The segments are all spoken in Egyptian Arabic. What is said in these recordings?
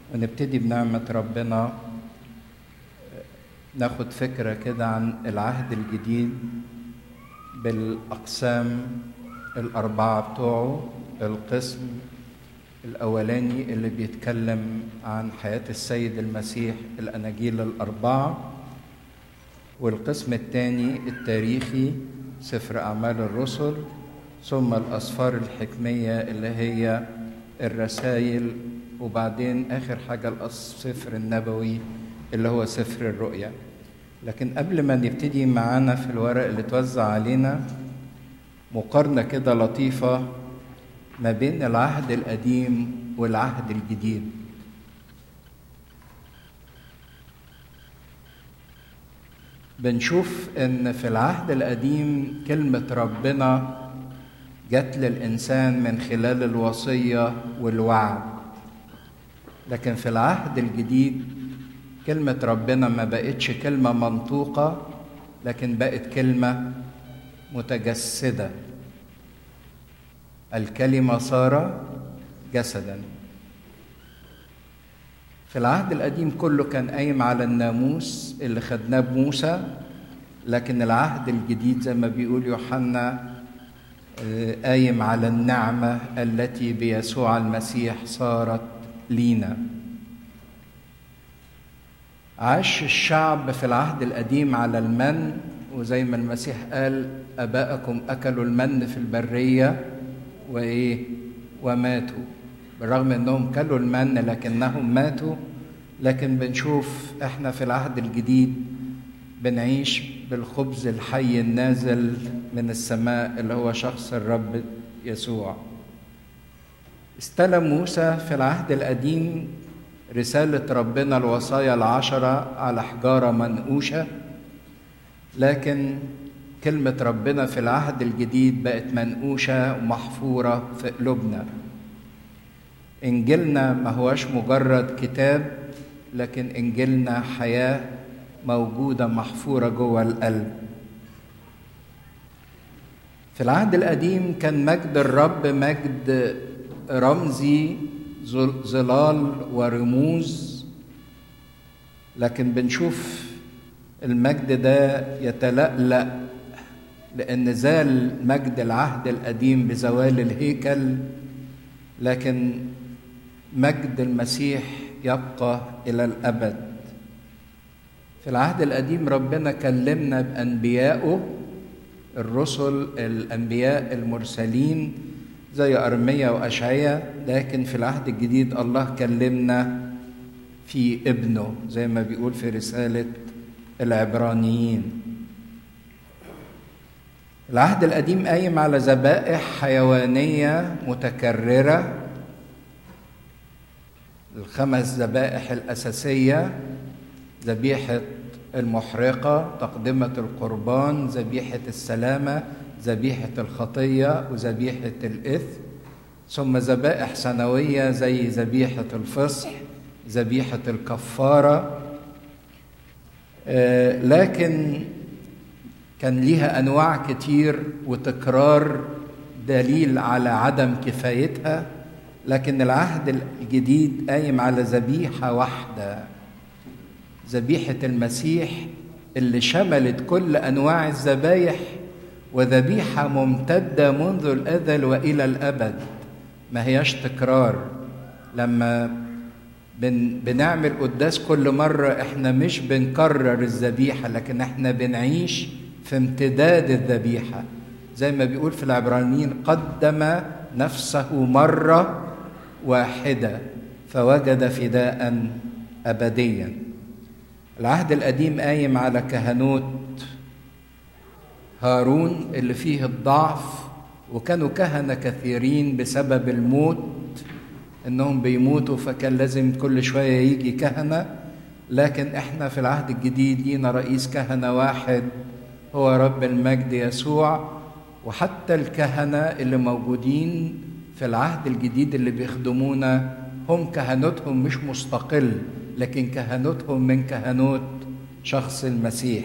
ونبتدي بنعمة ربنا ناخد فكرة كده عن العهد الجديد بالأقسام الأربعة بتوعه القسم الأولاني اللي بيتكلم عن حياة السيد المسيح الأناجيل الأربعة والقسم الثاني التاريخي سفر أعمال الرسل ثم الأسفار الحكمية اللي هي الرسائل وبعدين آخر حاجة السفر النبوي اللي هو سفر الرؤيا لكن قبل ما نبتدي معانا في الورق اللي توزع علينا مقارنة كده لطيفة ما بين العهد القديم والعهد الجديد بنشوف ان في العهد القديم كلمة ربنا جت للإنسان من خلال الوصية والوعد لكن في العهد الجديد كلمة ربنا ما بقتش كلمة منطوقة لكن بقت كلمة متجسدة الكلمة صار جسدا في العهد القديم كله كان قايم على الناموس اللي خدناه بموسى لكن العهد الجديد زي ما بيقول يوحنا قايم على النعمة التي بيسوع المسيح صارت لينا عاش الشعب في العهد القديم على المن وزي ما المسيح قال اباءكم اكلوا المن في البريه وايه وماتوا بالرغم انهم كلوا المن لكنهم ماتوا لكن بنشوف احنا في العهد الجديد بنعيش بالخبز الحي النازل من السماء اللي هو شخص الرب يسوع استلم موسى في العهد القديم رسالة ربنا الوصايا العشرة على حجارة منقوشة لكن كلمة ربنا في العهد الجديد بقت منقوشة ومحفورة في قلوبنا إنجيلنا ما هوش مجرد كتاب لكن إنجيلنا حياة موجودة محفورة جوه القلب في العهد القديم كان مجد الرب مجد رمزي ظلال ورموز لكن بنشوف المجد ده يتلألأ لأن زال مجد العهد القديم بزوال الهيكل لكن مجد المسيح يبقى إلى الأبد في العهد القديم ربنا كلمنا بأنبيائه الرسل الأنبياء المرسلين زي أرميا وأشعيا لكن في العهد الجديد الله كلمنا في ابنه زي ما بيقول في رسالة العبرانيين العهد القديم قايم على ذبائح حيوانية متكررة الخمس ذبائح الأساسية ذبيحة المحرقة تقدمة القربان ذبيحة السلامة ذبيحة الخطية وذبيحة الإثم ثم ذبائح سنوية زي ذبيحة الفصح ذبيحة الكفارة آه لكن كان ليها أنواع كتير وتكرار دليل على عدم كفايتها لكن العهد الجديد قايم على ذبيحة واحدة ذبيحة المسيح اللي شملت كل أنواع الذبايح وذبيحة ممتدة منذ الأزل وإلى الأبد ما هياش تكرار لما بن بنعمل قداس كل مرة احنا مش بنكرر الذبيحة لكن احنا بنعيش في امتداد الذبيحة زي ما بيقول في العبرانيين قدم نفسه مرة واحدة فوجد فداء أبديا العهد القديم قايم على كهنوت هارون اللي فيه الضعف وكانوا كهنه كثيرين بسبب الموت انهم بيموتوا فكان لازم كل شويه يجي كهنه لكن احنا في العهد الجديد لينا رئيس كهنه واحد هو رب المجد يسوع وحتى الكهنه اللي موجودين في العهد الجديد اللي بيخدمونا هم كهنوتهم مش مستقل لكن كهنوتهم من كهنوت شخص المسيح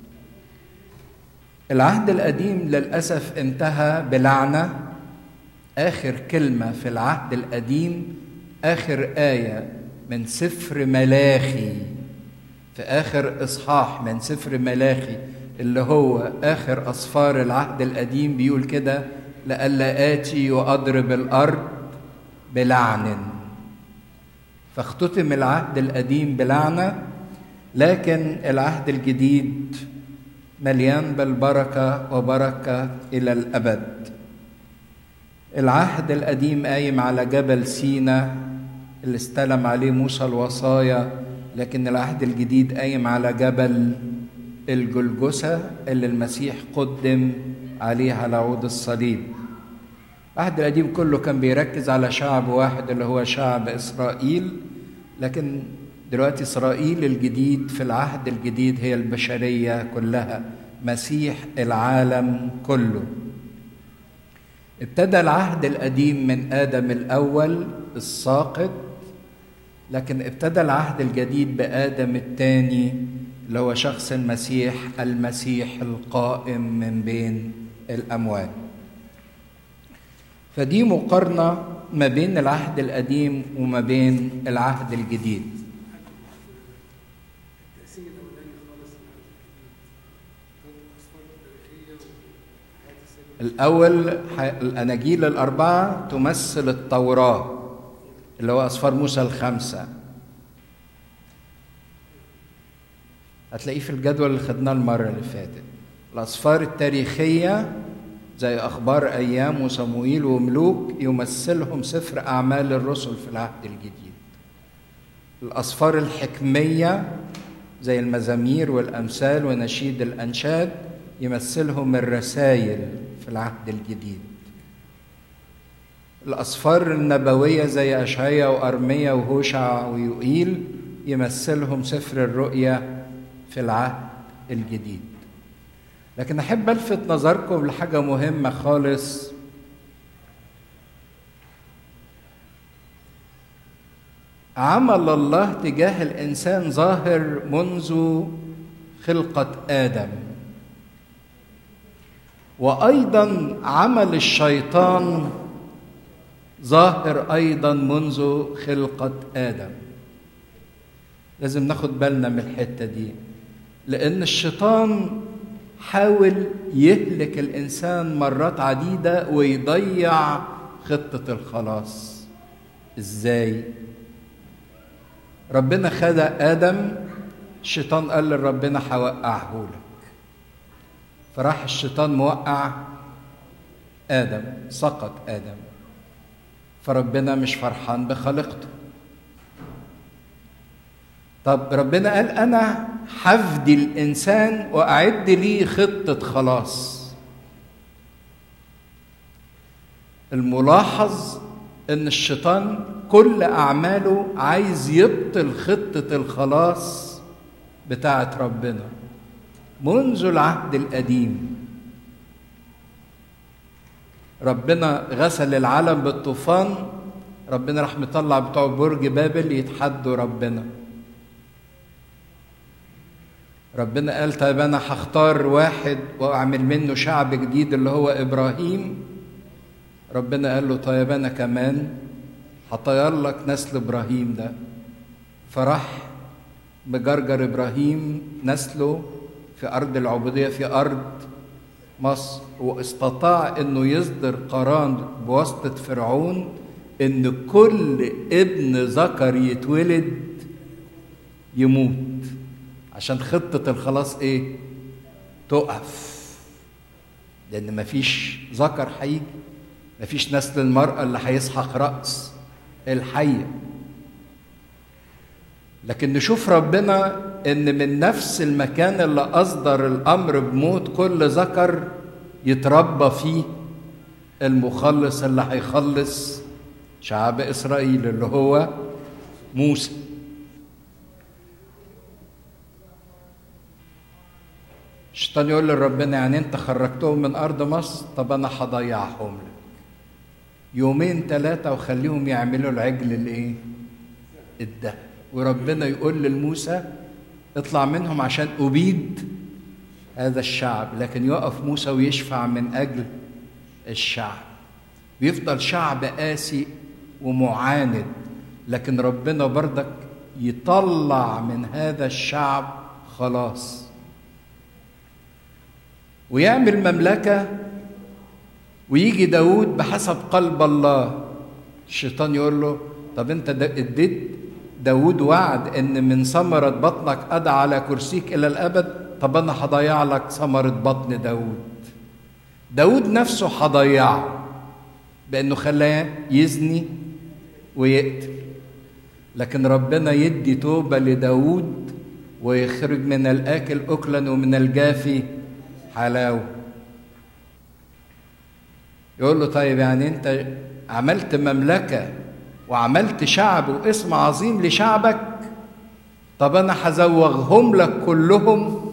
العهد القديم للاسف انتهى بلعنه اخر كلمه في العهد القديم اخر ايه من سفر ملاخي في آخر إصحاح من سفر ملاخي اللي هو آخر أصفار العهد القديم بيقول كده لئلا آتي وأضرب الأرض بلعن فاختتم العهد القديم بلعنة لكن العهد الجديد مليان بالبركة وبركة إلى الأبد العهد القديم قايم على جبل سينا اللي استلم عليه موسى الوصايا لكن العهد الجديد قايم على جبل الجلجسة اللي المسيح قدم عليه على عود الصليب العهد القديم كله كان بيركز على شعب واحد اللي هو شعب إسرائيل لكن دلوقتي إسرائيل الجديد في العهد الجديد هي البشرية كلها مسيح العالم كله ابتدى العهد القديم من آدم الأول الساقط لكن ابتدى العهد الجديد بآدم الثاني اللي هو شخص المسيح المسيح القائم من بين الأموات فدي مقارنة ما بين العهد القديم وما بين العهد الجديد الأول الأناجيل الأربعة تمثل التوراة اللي هو أسفار موسى الخمسة هتلاقيه في الجدول اللي خدناه المرة اللي فاتت الأسفار التاريخية زي أخبار أيام وصموئيل وملوك يمثلهم سفر أعمال الرسل في العهد الجديد الأسفار الحكمية زي المزامير والأمثال ونشيد الأنشاد يمثلهم الرسائل في العهد الجديد الأسفار النبوية زي أشعيا وأرميا وهوشع ويوئيل يمثلهم سفر الرؤيا في العهد الجديد لكن أحب ألفت نظركم لحاجة مهمة خالص عمل الله تجاه الإنسان ظاهر منذ خلقة آدم وايضا عمل الشيطان ظاهر ايضا منذ خلقه ادم لازم ناخد بالنا من الحته دي لان الشيطان حاول يهلك الانسان مرات عديده ويضيع خطه الخلاص ازاي ربنا خلق ادم الشيطان قال لربنا هوقعه لك فراح الشيطان موقع آدم سقط آدم فربنا مش فرحان بخلقته طب ربنا قال أنا حفدي الإنسان وأعد لي خطة خلاص الملاحظ إن الشيطان كل أعماله عايز يبطل خطة الخلاص بتاعت ربنا منذ العهد القديم ربنا غسل العالم بالطوفان ربنا راح مطلع بتوع برج بابل يتحدوا ربنا ربنا قال طيب انا هختار واحد واعمل منه شعب جديد اللي هو ابراهيم ربنا قال له طيب انا كمان هطير لك نسل ابراهيم ده فراح مجرجر ابراهيم نسله في أرض العبودية في أرض مصر واستطاع أنه يصدر قرار بواسطة فرعون أن كل ابن ذكر يتولد يموت عشان خطة الخلاص إيه؟ تقف لأن مفيش ذكر هيجي مفيش نسل المرأة اللي هيسحق رأس الحية لكن نشوف ربنا ان من نفس المكان اللي اصدر الامر بموت كل ذكر يتربى فيه المخلص اللي هيخلص شعب اسرائيل اللي هو موسى الشيطان يقول لربنا يعني انت خرجتهم من ارض مصر طب انا هضيعهم لك يومين ثلاثه وخليهم يعملوا العجل الايه الدهب وربنا يقول لموسى اطلع منهم عشان أبيد هذا الشعب لكن يقف موسى ويشفع من أجل الشعب بيفضل شعب قاسي ومعاند لكن ربنا برضك يطلع من هذا الشعب خلاص ويعمل مملكة ويجي داود بحسب قلب الله الشيطان يقول له طب انت اديت داود وعد ان من ثمرة بطنك أدعى على كرسيك إلى الأبد طب أنا هضيع لك ثمرة بطن داود داود نفسه هضيعه بأنه خلاه يزني ويقتل لكن ربنا يدي توبة لداود ويخرج من الآكل أكلا ومن الجافي حلاوة يقول له طيب يعني أنت عملت مملكة وعملت شعب واسم عظيم لشعبك طب أنا هزوغهم لك كلهم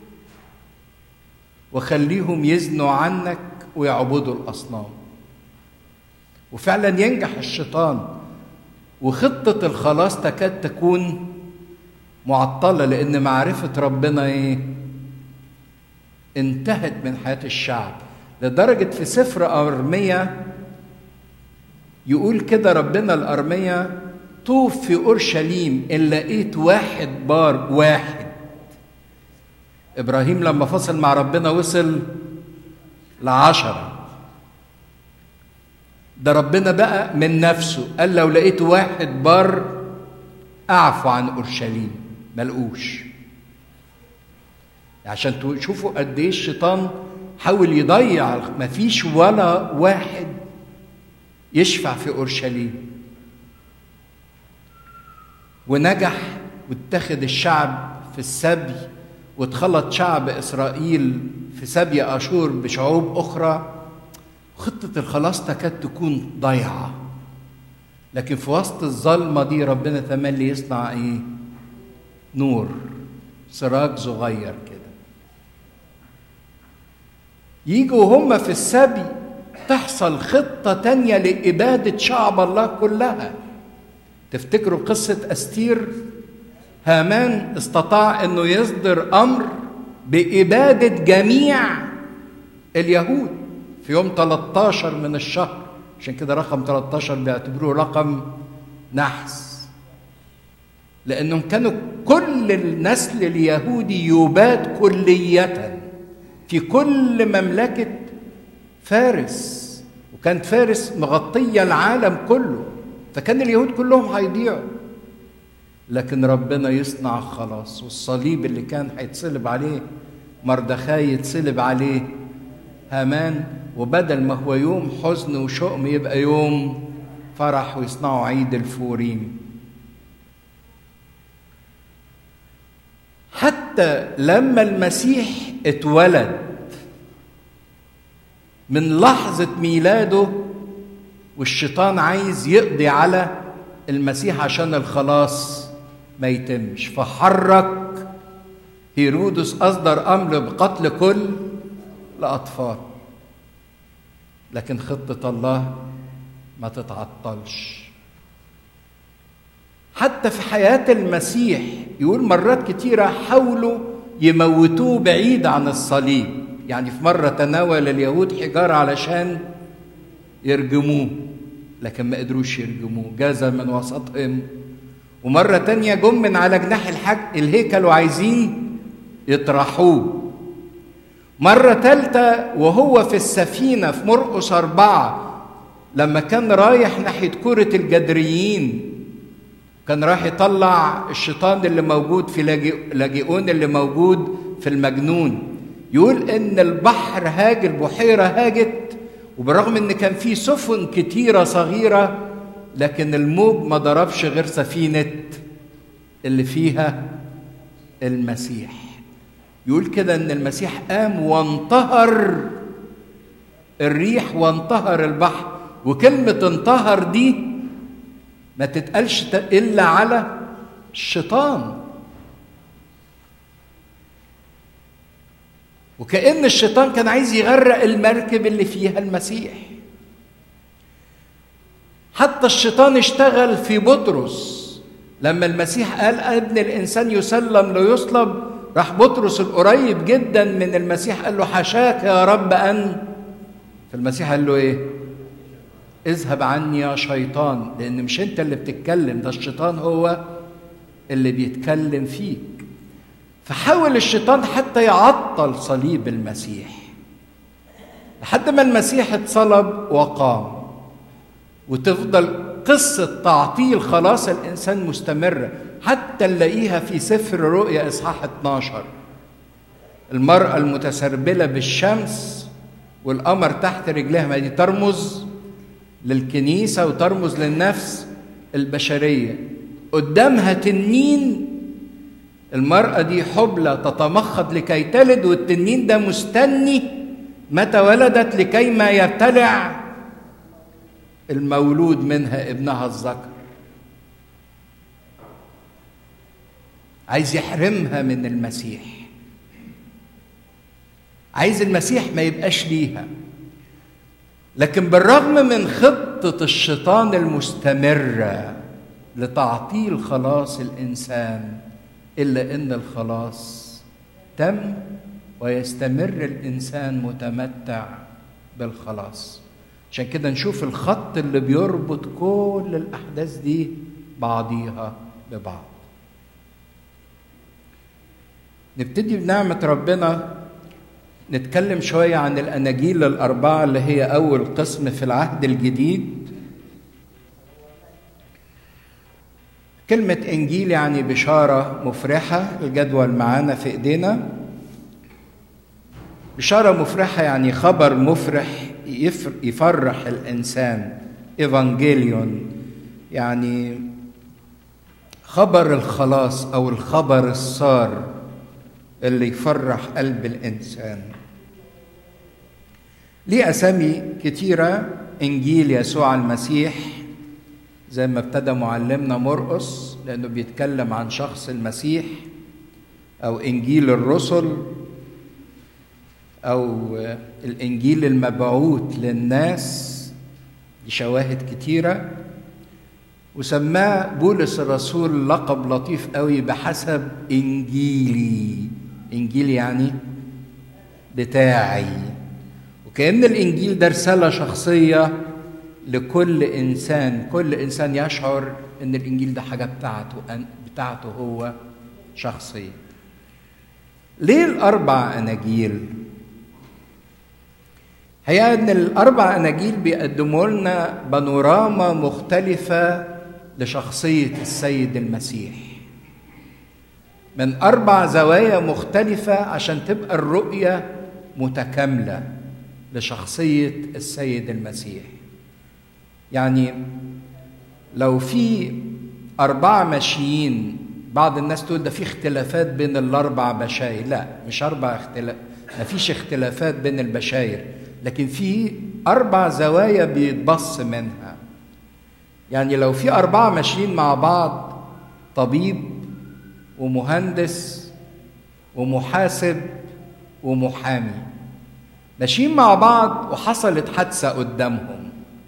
وخليهم يزنوا عنك ويعبدوا الأصنام وفعلا ينجح الشيطان وخطة الخلاص تكاد تكون معطلة لأن معرفة ربنا إيه؟ انتهت من حياة الشعب لدرجة في سفر أرمية يقول كده ربنا الأرمية طوف في أورشليم إن لقيت واحد بار واحد إبراهيم لما فصل مع ربنا وصل لعشرة ده ربنا بقى من نفسه قال لو لقيت واحد بار أعفو عن أورشليم ملقوش عشان تشوفوا قد ايه الشيطان حاول يضيع مفيش ولا واحد يشفع في اورشليم ونجح واتخذ الشعب في السبي واتخلط شعب اسرائيل في سبي اشور بشعوب اخرى خطه الخلاص تكاد تكون ضيعه لكن في وسط الظلمه دي ربنا تملي يصنع ايه نور سراج صغير كده يجوا هم في السبي تحصل خطة تانية لإبادة شعب الله كلها تفتكروا قصة أستير هامان استطاع أنه يصدر أمر بإبادة جميع اليهود في يوم 13 من الشهر عشان كده رقم 13 بيعتبروه رقم نحس لأنهم كانوا كل النسل اليهودي يباد كليةً في كل مملكة فارس وكانت فارس مغطية العالم كله فكان اليهود كلهم هيضيعوا لكن ربنا يصنع خلاص والصليب اللي كان هيتصلب عليه مردخاي يتصلب عليه هامان وبدل ما هو يوم حزن وشؤم يبقى يوم فرح ويصنعوا عيد الفوريم حتى لما المسيح اتولد من لحظة ميلاده والشيطان عايز يقضي على المسيح عشان الخلاص ما يتمش فحرك هيرودس أصدر أمر بقتل كل الأطفال لكن خطة الله ما تتعطلش حتى في حياة المسيح يقول مرات كتيرة حاولوا يموتوه بعيد عن الصليب يعني في مرة تناول اليهود حجارة علشان يرجموه لكن ما قدروش يرجموه جاز من وسطهم ومرة تانية جم من على جناح الحج الهيكل وعايزين يطرحوه مرة تالتة وهو في السفينة في مرقس أربعة لما كان رايح ناحية كرة الجدريين كان راح يطلع الشيطان اللي موجود في لاجئون اللي موجود في المجنون يقول ان البحر هاج البحيرة هاجت وبرغم ان كان في سفن كتيرة صغيرة لكن الموج ما ضربش غير سفينة اللي فيها المسيح يقول كده ان المسيح قام وانتهر الريح وانتهر البحر وكلمة انتهر دي ما تتقالش الا على الشيطان وكأن الشيطان كان عايز يغرق المركب اللي فيها المسيح حتى الشيطان اشتغل في بطرس لما المسيح قال ابن الانسان يسلم ليصلب راح بطرس القريب جدا من المسيح قال له حشاك يا رب ان فالمسيح قال له ايه اذهب عني يا شيطان لان مش انت اللي بتتكلم ده الشيطان هو اللي بيتكلم فيك فحاول الشيطان حتى يعطل صليب المسيح لحد ما المسيح اتصلب وقام وتفضل قصة تعطيل خلاص الإنسان مستمرة حتى نلاقيها في سفر رؤيا إصحاح 12 المرأة المتسربلة بالشمس والقمر تحت رجلها ما دي ترمز للكنيسة وترمز للنفس البشرية قدامها تنين المرأة دي حبلى تتمخض لكي تلد والتنين ده مستني متى ولدت لكي ما يبتلع المولود منها ابنها الذكر عايز يحرمها من المسيح عايز المسيح ما يبقاش ليها لكن بالرغم من خطة الشيطان المستمرة لتعطيل خلاص الإنسان إلا إن الخلاص تم ويستمر الإنسان متمتع بالخلاص عشان كده نشوف الخط اللي بيربط كل الأحداث دي بعضيها ببعض نبتدي بنعمة ربنا نتكلم شوية عن الأناجيل الأربعة اللي هي أول قسم في العهد الجديد كلمة إنجيل يعني بشارة مفرحة الجدول معانا في إيدينا بشارة مفرحة يعني خبر مفرح يفرح الإنسان إيفانجيليون يعني خبر الخلاص أو الخبر السار اللي يفرح قلب الإنسان ليه أسامي كتيرة إنجيل يسوع المسيح زي ما ابتدى معلمنا مرقس لأنه بيتكلم عن شخص المسيح أو إنجيل الرسل أو الإنجيل المبعوث للناس دي شواهد كتيرة وسماه بولس الرسول لقب لطيف قوي بحسب إنجيلي إنجيل يعني بتاعي وكأن الإنجيل ده رسالة شخصية لكل إنسان كل إنسان يشعر إن الإنجيل ده حاجة بتاعته بتاعته هو شخصية ليه الأربع أناجيل؟ هي ان الاربع اناجيل بيقدموا لنا بانوراما مختلفه لشخصيه السيد المسيح من اربع زوايا مختلفه عشان تبقى الرؤيه متكامله لشخصيه السيد المسيح يعني لو في اربعه ماشيين بعض الناس تقول ده في اختلافات بين الاربع بشاير لا مش اربع اختلاف ما فيش اختلافات بين البشاير لكن في أربع زوايا بيتبص منها يعني لو في أربعة ماشيين مع بعض طبيب ومهندس ومحاسب ومحامي ماشيين مع بعض وحصلت حادثة قدامهم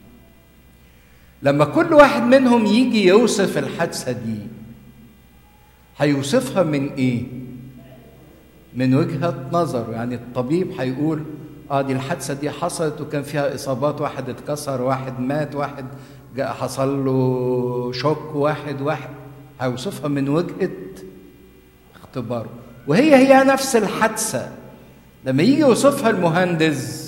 لما كل واحد منهم يجي يوصف الحادثة دي هيوصفها من ايه؟ من وجهة نظره يعني الطبيب هيقول اه دي الحادثه دي حصلت وكان فيها اصابات واحد اتكسر واحد مات واحد حصل له شوك واحد واحد هيوصفها من وجهه اختباره وهي هي نفس الحادثه لما يجي يوصفها المهندس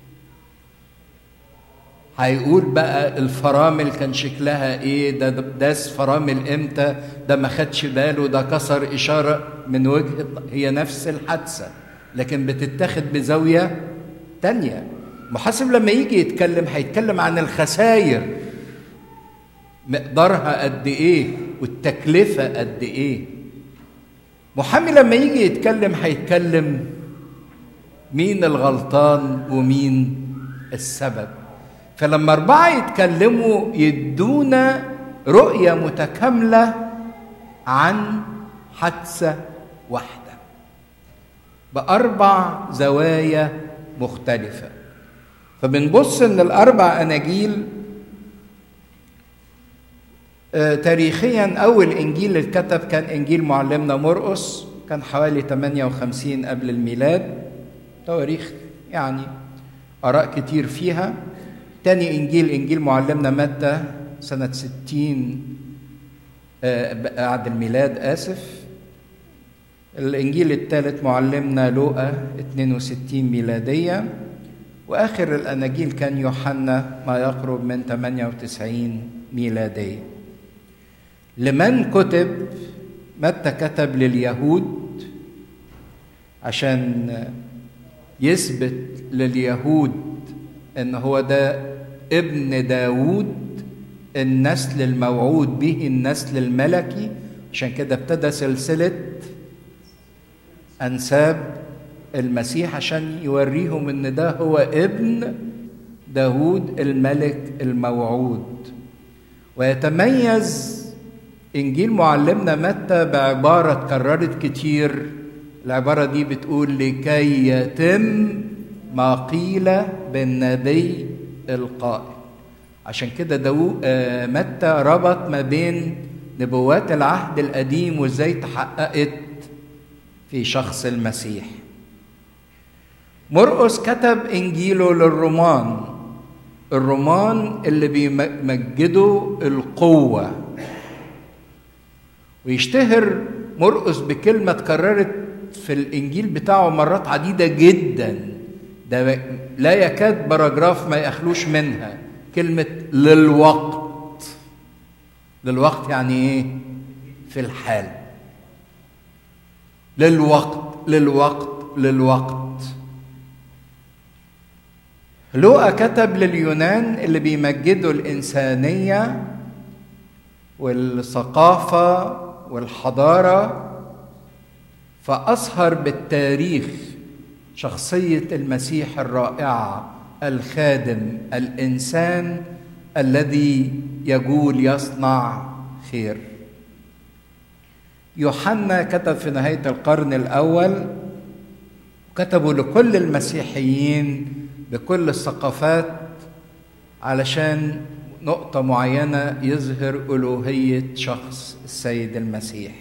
هيقول بقى الفرامل كان شكلها ايه ده داس فرامل امتى ده ما خدش باله ده كسر اشاره من وجهه هي نفس الحادثه لكن بتتاخد بزاويه تانية محاسب لما يجي يتكلم هيتكلم عن الخسائر مقدارها قد ايه والتكلفة قد ايه محامي لما يجي يتكلم هيتكلم مين الغلطان ومين السبب فلما أربعة يتكلموا يدونا رؤية متكاملة عن حادثة واحدة بأربع زوايا مختلفة فبنبص إن الأربع أناجيل آه تاريخيا أول إنجيل اتكتب كان إنجيل معلمنا مرقس كان حوالي 58 قبل الميلاد تواريخ يعني آراء كتير فيها تاني إنجيل إنجيل معلمنا متى سنة ستين بعد الميلاد آسف الإنجيل الثالث معلمنا لوقا 62 ميلادية وآخر الأناجيل كان يوحنا ما يقرب من 98 ميلادية لمن كتب متى كتب لليهود عشان يثبت لليهود ان هو ده ابن داوود النسل الموعود به النسل الملكي عشان كده ابتدى سلسلة أنساب المسيح عشان يوريهم ان ده هو ابن داوود الملك الموعود ويتميز انجيل معلمنا متى بعباره اتكررت كتير العباره دي بتقول لكي يتم ما قيل بالنبي القائل عشان كده داو آه متى ربط ما بين نبوات العهد القديم وازاي تحققت في شخص المسيح مرقس كتب انجيله للرومان الرومان اللي بيمجدوا القوه ويشتهر مرقس بكلمه اتكررت في الانجيل بتاعه مرات عديده جدا ده لا يكاد باراجراف ما يخلوش منها كلمه للوقت للوقت يعني ايه في الحال للوقت للوقت للوقت لوقا كتب لليونان اللي بيمجدوا الإنسانية والثقافة والحضارة فأظهر بالتاريخ شخصية المسيح الرائعة الخادم الإنسان الذي يقول يصنع خير يوحنا كتب في نهاية القرن الأول كتبوا لكل المسيحيين بكل الثقافات علشان نقطة معينة يظهر ألوهية شخص السيد المسيح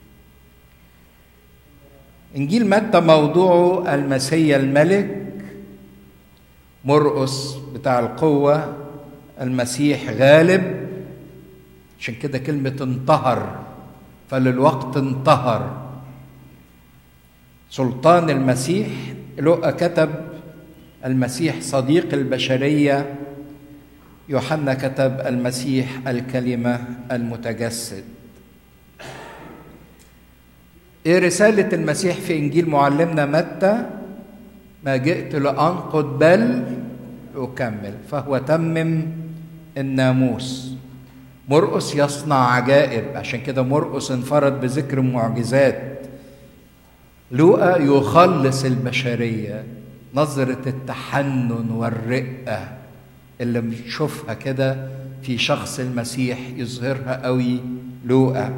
إنجيل متى موضوعه المسيا الملك مرقس بتاع القوة المسيح غالب عشان كده كلمة انتهر فللوقت انتهر سلطان المسيح لقى كتب المسيح صديق البشريه يوحنا كتب المسيح الكلمه المتجسد ايه رساله المسيح في انجيل معلمنا متى ما جئت لانقض بل اكمل فهو تمم الناموس مرقس يصنع عجائب عشان كده مرقس انفرد بذكر معجزات لوقا يخلص البشريه نظرة التحنن والرقة اللي بنشوفها كده في شخص المسيح يظهرها قوي لوقا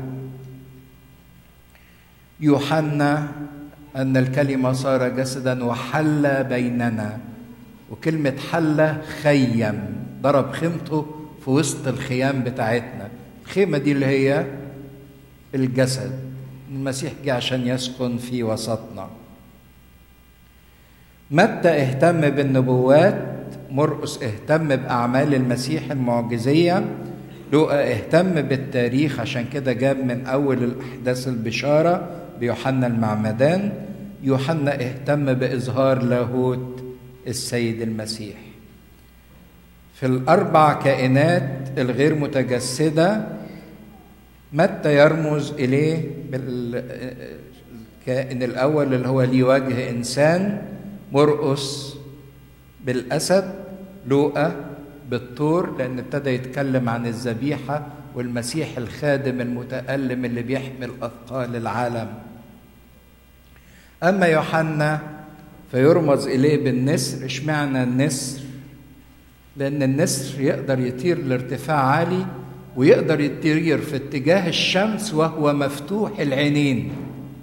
يوحنا أن الكلمة صار جسدا وحل بيننا وكلمة حل خيم ضرب خيمته في وسط الخيام بتاعتنا الخيمة دي اللي هي الجسد المسيح جه عشان يسكن في وسطنا متى اهتم بالنبوات مرقس اهتم باعمال المسيح المعجزيه لوقا اهتم بالتاريخ عشان كده جاب من اول الاحداث البشاره بيوحنا المعمدان يوحنا اهتم باظهار لاهوت السيد المسيح في الاربع كائنات الغير متجسده متى يرمز اليه بالكائن الاول اللي هو ليه وجه انسان مرقس بالاسد لوقا بالطور لان ابتدى يتكلم عن الذبيحه والمسيح الخادم المتالم اللي بيحمل اثقال العالم اما يوحنا فيرمز اليه بالنسر اشمعنى النسر لان النسر يقدر يطير لارتفاع عالي ويقدر يطير في اتجاه الشمس وهو مفتوح العينين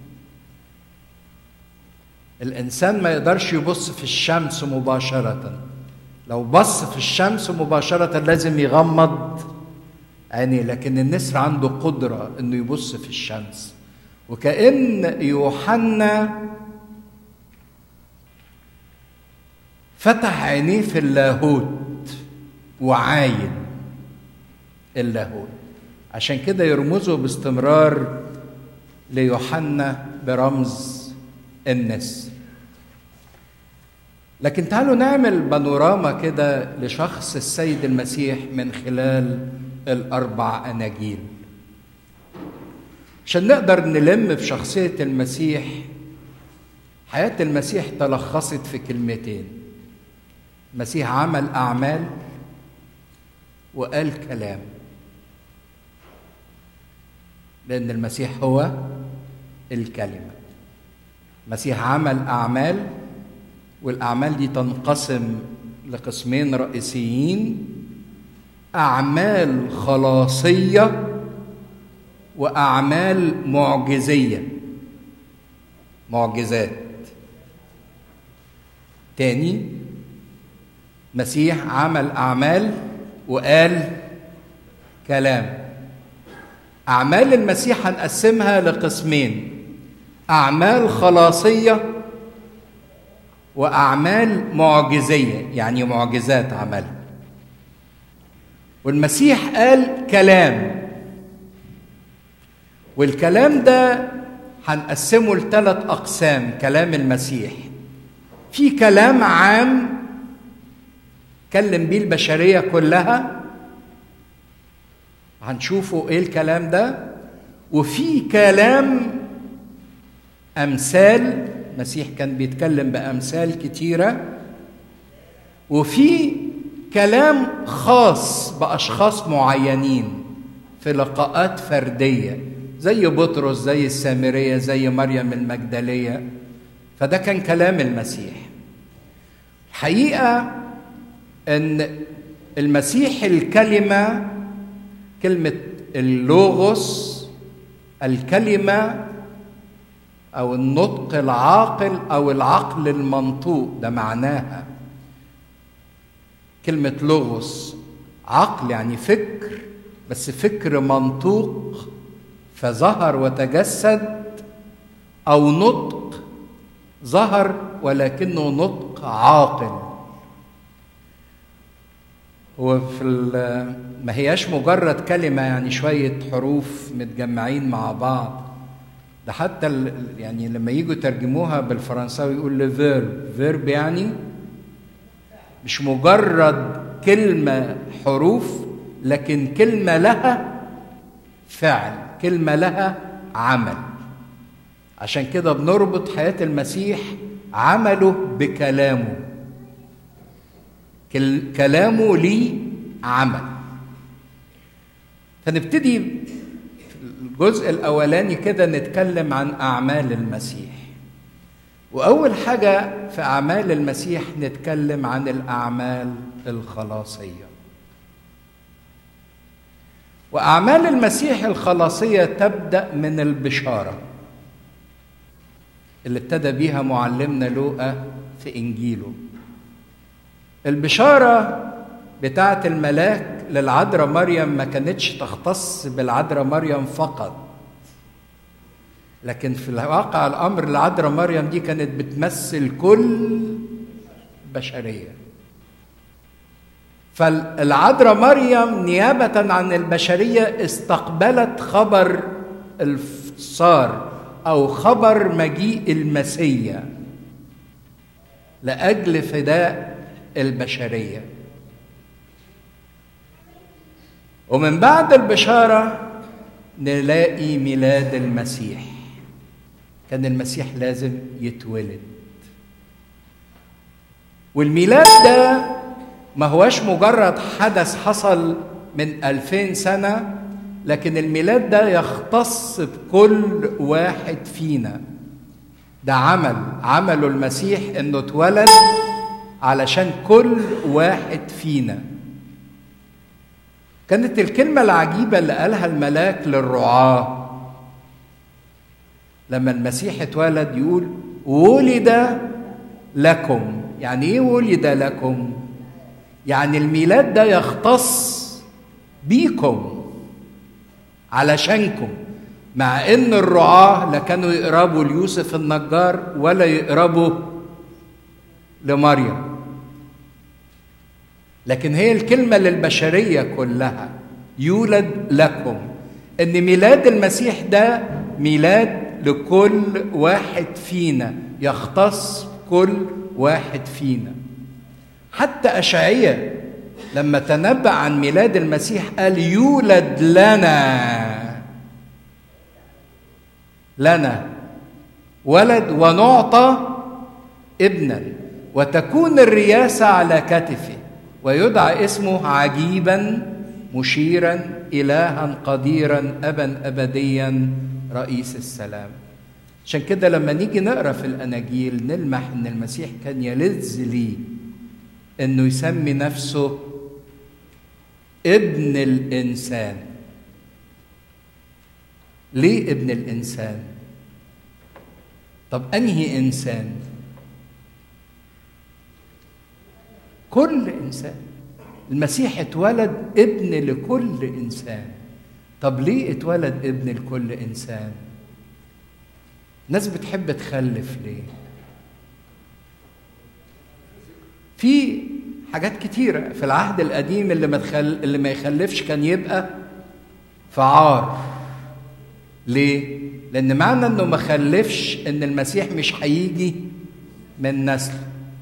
الانسان ما يقدرش يبص في الشمس مباشره لو بص في الشمس مباشره لازم يغمض عينيه لكن النسر عنده قدره انه يبص في الشمس وكأن يوحنا فتح عينيه في اللاهوت وعاين اللاهوت عشان كده يرمزوا باستمرار ليوحنا برمز النسر لكن تعالوا نعمل بانوراما كده لشخص السيد المسيح من خلال الاربع اناجيل عشان نقدر نلم في شخصيه المسيح حياه المسيح تلخصت في كلمتين المسيح عمل اعمال وقال كلام لان المسيح هو الكلمه المسيح عمل اعمال والاعمال دي تنقسم لقسمين رئيسيين اعمال خلاصيه واعمال معجزيه معجزات تاني مسيح عمل اعمال وقال كلام اعمال المسيح هنقسمها لقسمين اعمال خلاصيه واعمال معجزيه يعني معجزات عملها والمسيح قال كلام والكلام ده هنقسمه لثلاث اقسام كلام المسيح في كلام عام كلم بيه البشريه كلها هنشوفه ايه الكلام ده وفي كلام امثال المسيح كان بيتكلم بامثال كتيره وفي كلام خاص باشخاص معينين في لقاءات فرديه زي بطرس زي السامريه زي مريم المجدليه فده كان كلام المسيح الحقيقه ان المسيح الكلمه كلمه اللوغوس الكلمه او النطق العاقل او العقل المنطوق ده معناها كلمه لوغوس عقل يعني فكر بس فكر منطوق فظهر وتجسد او نطق ظهر ولكنه نطق عاقل وفي ما هياش مجرد كلمه يعني شويه حروف متجمعين مع بعض ده حتى يعني لما يجوا يترجموها بالفرنساوي يقول لي فيرب فيرب يعني مش مجرد كلمة حروف لكن كلمة لها فعل كلمة لها عمل عشان كده بنربط حياة المسيح عمله بكلامه كلامه ليه عمل فنبتدي الجزء الاولاني كده نتكلم عن اعمال المسيح واول حاجه في اعمال المسيح نتكلم عن الاعمال الخلاصيه واعمال المسيح الخلاصيه تبدا من البشاره اللي ابتدى بيها معلمنا لوقا في انجيله البشاره بتاعه الملاك للعذراء مريم ما كانتش تختص بالعذراء مريم فقط لكن في الواقع الامر العذراء مريم دي كانت بتمثل كل بشريه فالعذراء مريم نيابه عن البشريه استقبلت خبر الفصار او خبر مجيء المسيا لاجل فداء البشريه ومن بعد البشاره نلاقي ميلاد المسيح كان المسيح لازم يتولد والميلاد ده ما هوش مجرد حدث حصل من ألفين سنة لكن الميلاد ده يختص بكل واحد فينا ده عمل عمله المسيح انه اتولد علشان كل واحد فينا كانت الكلمة العجيبة اللي قالها الملاك للرعاة لما المسيح اتولد يقول ولد لكم يعني ايه ولد لكم يعني الميلاد ده يختص بيكم علشانكم مع ان الرعاة لا كانوا يقربوا ليوسف النجار ولا يقربوا لمريم لكن هي الكلمة للبشرية كلها يولد لكم ان ميلاد المسيح ده ميلاد لكل واحد فينا يختص كل واحد فينا حتى أشعية لما تنبأ عن ميلاد المسيح قال يولد لنا لنا ولد ونعطى ابنا وتكون الرياسة على كتفه ويدعى اسمه عجيبا مشيرا إلها قديرا أبا أبديا رئيس السلام عشان كده لما نيجي نقرا في الاناجيل نلمح ان المسيح كان يلذ ليه انه يسمي نفسه ابن الانسان ليه ابن الانسان طب انهي انسان كل انسان المسيح اتولد ابن لكل انسان طب ليه اتولد ابن لكل انسان ناس بتحب تخلف ليه في حاجات كتيرة في العهد القديم اللي ما تخل... اللي ما يخلفش كان يبقى في عار ليه؟ لأن معنى إنه ما خلفش إن المسيح مش هيجي من نسل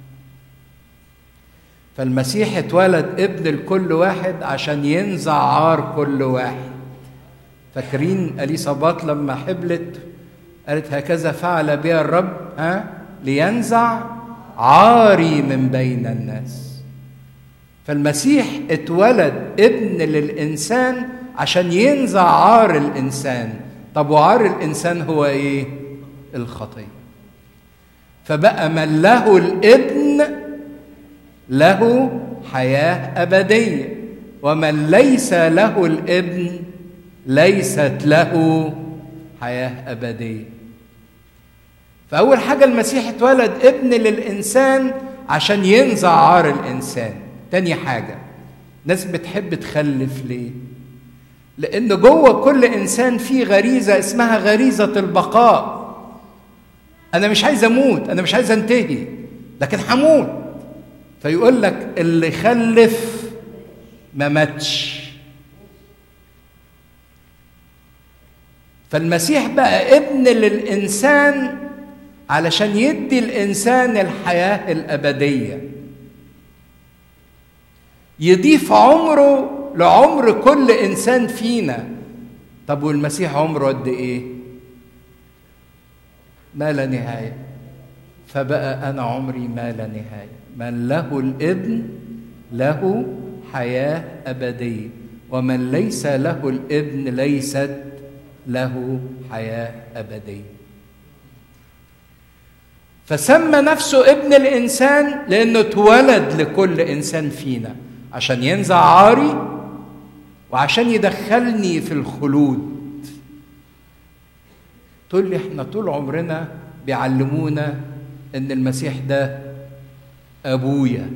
فالمسيح اتولد ابن لكل واحد عشان ينزع عار كل واحد فاكرين اليصابات لما حبلت قالت هكذا فعل بي الرب ها لينزع عاري من بين الناس فالمسيح اتولد ابن للانسان عشان ينزع عار الانسان طب وعار الانسان هو ايه الخطيه فبقى من له الابن له حياه ابديه ومن ليس له الابن ليست له حياه ابديه فاول حاجه المسيح اتولد ابن للانسان عشان ينزع عار الانسان تاني حاجه ناس بتحب تخلف ليه لان جوه كل انسان في غريزه اسمها غريزه البقاء انا مش عايز اموت انا مش عايز انتهي لكن هموت فيقول لك اللي خلف ما ماتش فالمسيح بقى ابن للانسان علشان يدي الانسان الحياه الابديه يضيف عمره لعمر كل انسان فينا طب والمسيح عمره قد ايه ما لا نهايه فبقى انا عمري ما لا نهايه من له الابن له حياه ابديه ومن ليس له الابن ليست له حياه ابديه فسمى نفسه ابن الانسان لانه اتولد لكل انسان فينا عشان ينزع عاري وعشان يدخلني في الخلود تقول لي احنا طول عمرنا بيعلمونا ان المسيح ده ابويا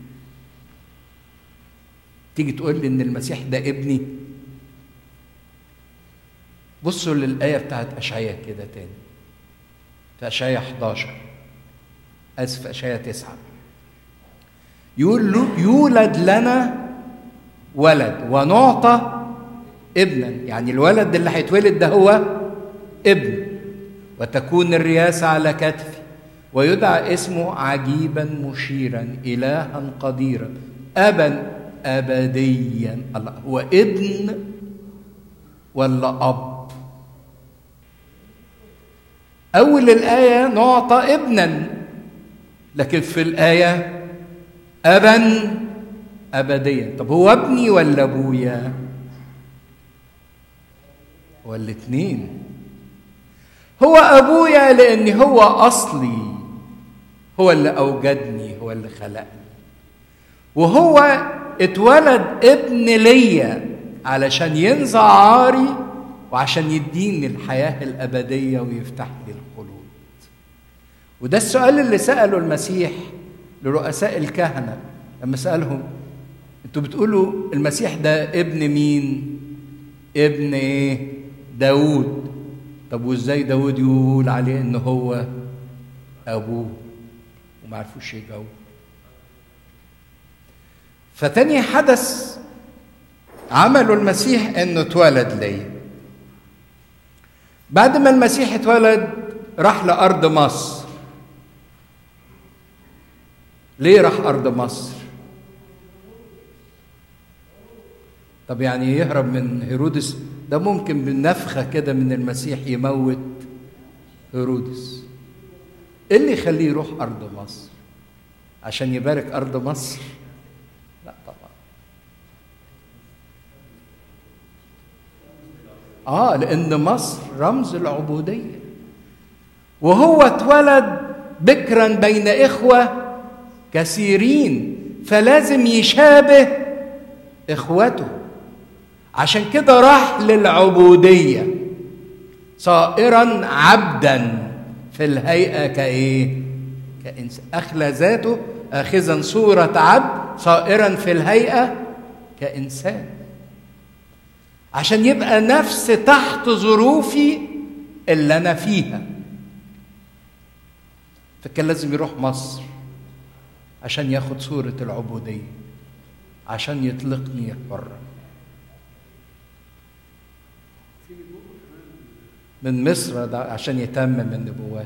تيجي تقول لي ان المسيح ده ابني بصوا للآية بتاعت أشعية كده تاني في أشعية 11 آسف أشعية 9 يقول له يولد لنا ولد ونعطى ابنا يعني الولد اللي هيتولد ده هو ابن وتكون الرياسة على كتفي ويدعى اسمه عجيبا مشيرا إلها قديرا أبا أبديا الله هو ابن ولا أب أول الآية نعطى ابنا لكن في الآية أبا أبديا طب هو ابني ولا أبويا هو الاتنين هو أبويا لأن هو أصلي هو اللي أوجدني هو اللي خلقني وهو اتولد ابن ليا علشان ينزع عاري وعشان يديني الحياة الأبدية ويفتح لي الخلود وده السؤال اللي سأله المسيح لرؤساء الكهنة لما سألهم انتوا بتقولوا المسيح ده ابن مين ابن ايه داود طب وازاي داود يقول عليه ان هو ابوه وما عرفوش يجاوب فتاني حدث عمله المسيح انه اتولد ليا بعد ما المسيح اتولد راح لارض مصر ليه راح ارض مصر طب يعني يهرب من هيرودس ده ممكن بالنفخه كده من المسيح يموت هيرودس ايه اللي يخليه يروح ارض مصر عشان يبارك ارض مصر لا طبعا اه لان مصر رمز العبوديه وهو اتولد بكرا بين اخوه كثيرين فلازم يشابه اخوته عشان كده راح للعبوديه صائرا عبدا في الهيئه كايه كإنسان أخلى ذاته آخذا صورة عبد صائرا في الهيئة كإنسان عشان يبقى نفس تحت ظروفي اللي أنا فيها فكان لازم يروح مصر عشان ياخد صورة العبودية عشان يطلقني حرا من مصر ده عشان يتمم النبوات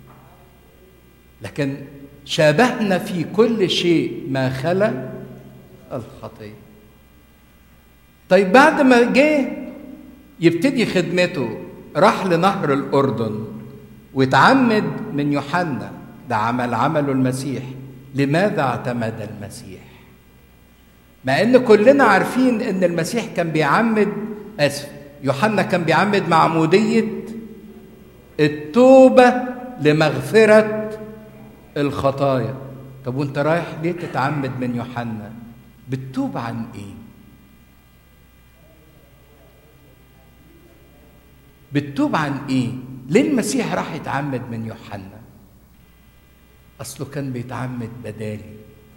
لكن شابهنا في كل شيء ما خلا الخطيه طيب بعد ما جه يبتدي خدمته راح لنهر الاردن واتعمد من يوحنا ده عمل عمله المسيح لماذا اعتمد المسيح مع ان كلنا عارفين ان المسيح كان بيعمد اسف يوحنا كان بيعمد معموديه التوبه لمغفره الخطايا طب وانت رايح ليه تتعمد من يوحنا بتتوب عن ايه بتتوب عن ايه ليه المسيح راح يتعمد من يوحنا اصله كان بيتعمد بدالي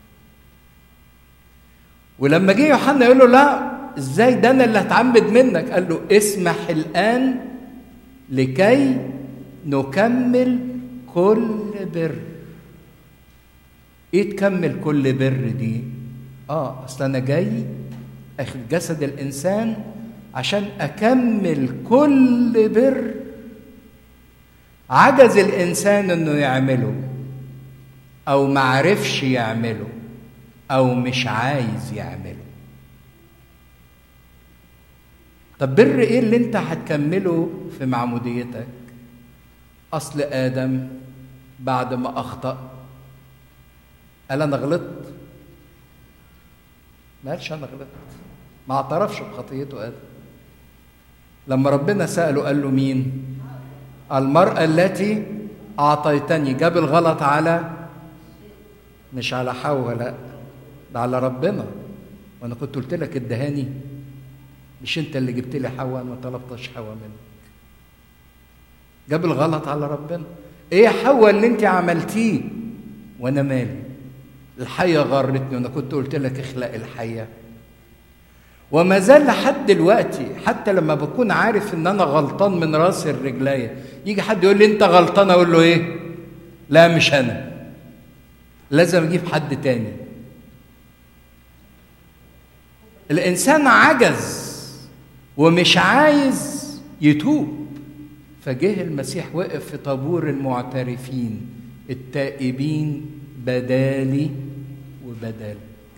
ولما جه يوحنا يقول له لا ازاي ده انا اللي هتعمد منك قال له اسمح الان لكي نكمل كل بر ايه تكمل كل بر دي اه اصل انا جاي اخد جسد الانسان عشان اكمل كل بر عجز الانسان انه يعمله او معرفش يعمله او مش عايز يعمله طب بر ايه اللي انت هتكمله في معموديتك اصل ادم بعد ما اخطأ قال انا غلطت ما قالش انا غلطت ما اعترفش بخطيته ادم لما ربنا ساله قال له مين المراه التي اعطيتني جاب الغلط على مش على حواء لا ده على ربنا وانا كنت قلت لك ادهاني مش انت اللي جبت لي حواء ما طلبتش حواء منك جاب الغلط على ربنا ايه حواء اللي انت عملتيه وانا مالي الحيه غرتني وانا كنت قلت لك اخلق الحيه وما زال لحد دلوقتي حتى لما بكون عارف ان انا غلطان من راسي الرجلية يجي حد يقول لي انت غلطان اقول له ايه لا مش انا لازم اجيب حد تاني الانسان عجز ومش عايز يتوب فجه المسيح وقف في طابور المعترفين التائبين بدالي وبدالك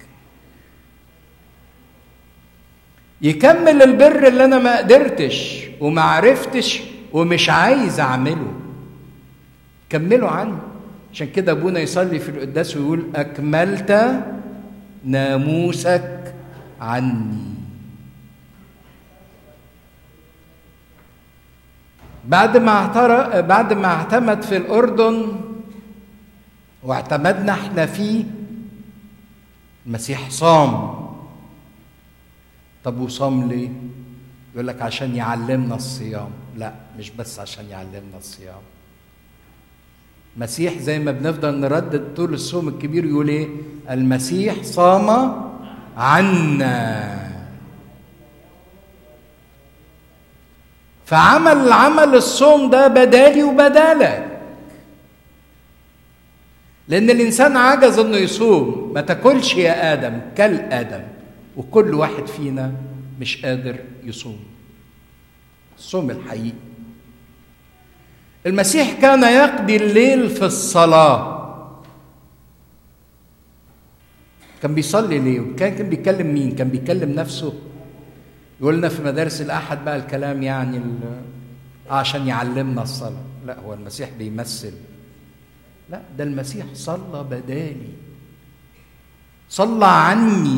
يكمل البر اللي انا ما قدرتش وما عرفتش ومش عايز اعمله كملوا عني عشان كده ابونا يصلي في القداس ويقول اكملت ناموسك عني بعد ما اعتر... بعد ما اعتمد في الاردن واعتمدنا احنا فيه المسيح صام طب وصام ليه يقول لك عشان يعلمنا الصيام لا مش بس عشان يعلمنا الصيام مسيح زي ما بنفضل نردد طول الصوم الكبير يقول ايه المسيح صام عنا فعمل عمل الصوم ده بدالي وبدالك لأن الإنسان عجز إنه يصوم ما تاكلش يا آدم كل آدم وكل واحد فينا مش قادر يصوم الصوم الحقيقي المسيح كان يقضي الليل في الصلاة كان بيصلي ليه؟ وكان كان بيكلم مين؟ كان بيكلم نفسه يقول لنا في مدارس الأحد بقى الكلام يعني عشان يعلمنا الصلاة لا هو المسيح بيمثل لا ده المسيح صلى بدالي صلى عني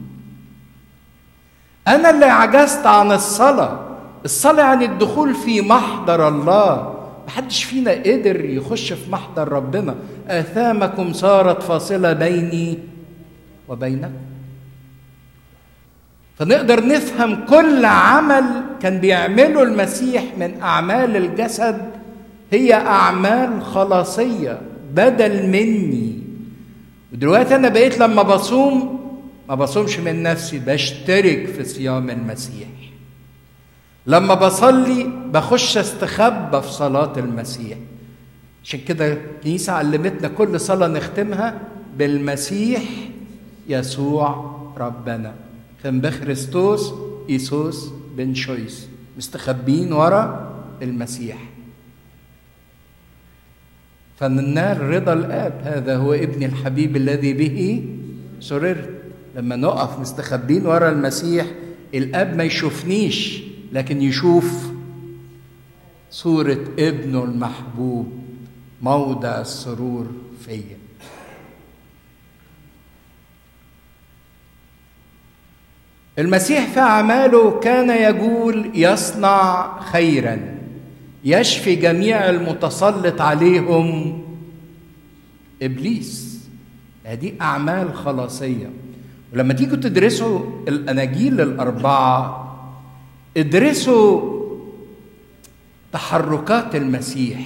أنا اللي عجزت عن الصلاة الصلاة يعني الدخول في محضر الله محدش فينا قدر يخش في محضر ربنا آثامكم صارت فاصلة بيني وبينكم فنقدر نفهم كل عمل كان بيعمله المسيح من أعمال الجسد هي أعمال خلاصية بدل مني ودلوقتي أنا بقيت لما بصوم ما بصومش من نفسي بشترك في صيام المسيح لما بصلي بخش استخبى في صلاة المسيح عشان كده الكنيسة علمتنا كل صلاة نختمها بالمسيح يسوع ربنا كان بخريستوس إيسوس بن شويس مستخبين ورا المسيح فننال رضا الآب هذا هو ابن الحبيب الذي به سررت لما نقف مستخبين ورا المسيح الآب ما يشوفنيش لكن يشوف صورة ابنه المحبوب موضع السرور فيا المسيح في أعماله كان يقول يصنع خيرا يشفي جميع المتسلط عليهم إبليس هذه أعمال خلاصية ولما تيجوا تدرسوا الأناجيل الأربعة ادرسوا تحركات المسيح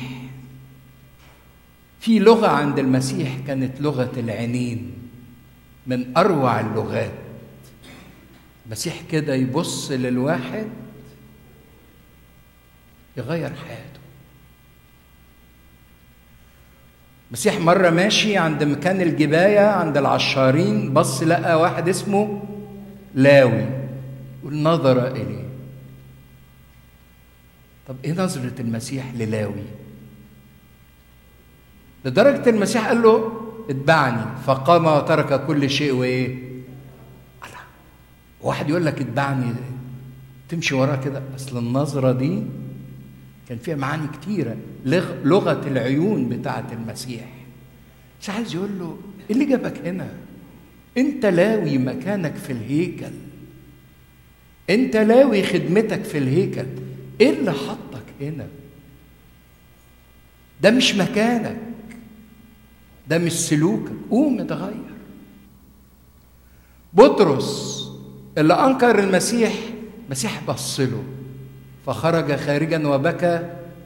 في لغة عند المسيح كانت لغة العينين من أروع اللغات المسيح كده يبص للواحد يغير حياته المسيح مرة ماشي عند مكان الجباية عند العشارين بص لقى واحد اسمه لاوي ونظر إليه طب ايه نظرة المسيح للاوي؟ لدرجة المسيح قال له اتبعني فقام وترك كل شيء وايه؟ واحد يقول لك اتبعني تمشي وراه كده اصل النظرة دي كان فيها معاني كتيرة لغة العيون بتاعة المسيح مش عايز يقول له ايه اللي جابك هنا؟ انت لاوي مكانك في الهيكل انت لاوي خدمتك في الهيكل ايه اللي حطك هنا ده مش مكانك ده مش سلوكك قوم اتغير بطرس اللي انكر المسيح المسيح بص له فخرج خارجا وبكى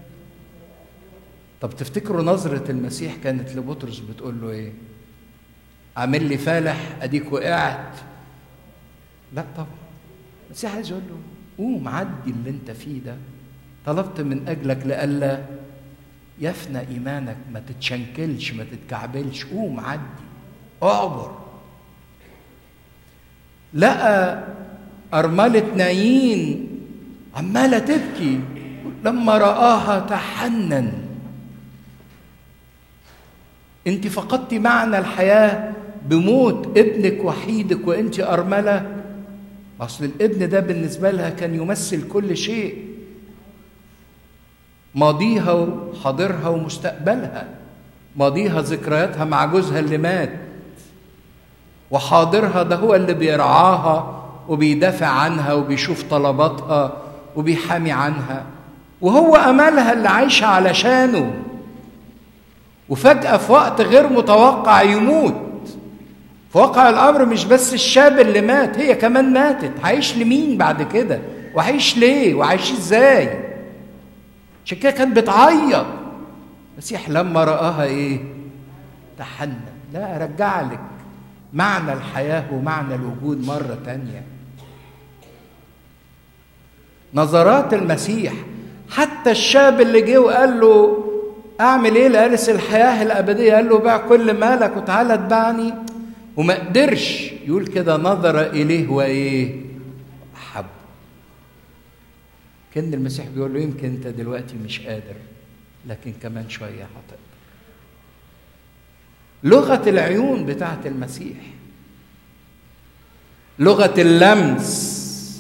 طب تفتكروا نظرة المسيح كانت لبطرس بتقول له ايه؟ عامل لي فالح اديك وقعت لا طبعا المسيح عايز يقول له قوم عدي اللي انت فيه ده طلبت من اجلك لئلا يفنى ايمانك ما تتشنكلش ما تتكعبلش قوم عدي اعبر لقى أرملة نايين عمالة تبكي لما رآها تحنن انت فقدت معنى الحياة بموت ابنك وحيدك وانت أرملة أصل الابن ده بالنسبة لها كان يمثل كل شيء ماضيها وحاضرها ومستقبلها ماضيها ذكرياتها مع جوزها اللي مات وحاضرها ده هو اللي بيرعاها وبيدافع عنها وبيشوف طلباتها وبيحامي عنها وهو املها اللي عايشه علشانه وفجاه في وقت غير متوقع يموت في واقع الامر مش بس الشاب اللي مات هي كمان ماتت هعيش لمين بعد كده وهعيش ليه وهعيش ازاي عشان كده كانت بتعيط المسيح لما رآها ايه تحنن لا رجع لك معنى الحياة ومعنى الوجود مرة تانية نظرات المسيح حتى الشاب اللي جه وقال له اعمل ايه لارث الحياه الابديه قال له بيع كل مالك وتعالى اتبعني وما قدرش يقول كده نظر اليه وايه احب كان المسيح بيقول له يمكن انت دلوقتي مش قادر لكن كمان شويه هتقدر لغه العيون بتاعت المسيح لغه اللمس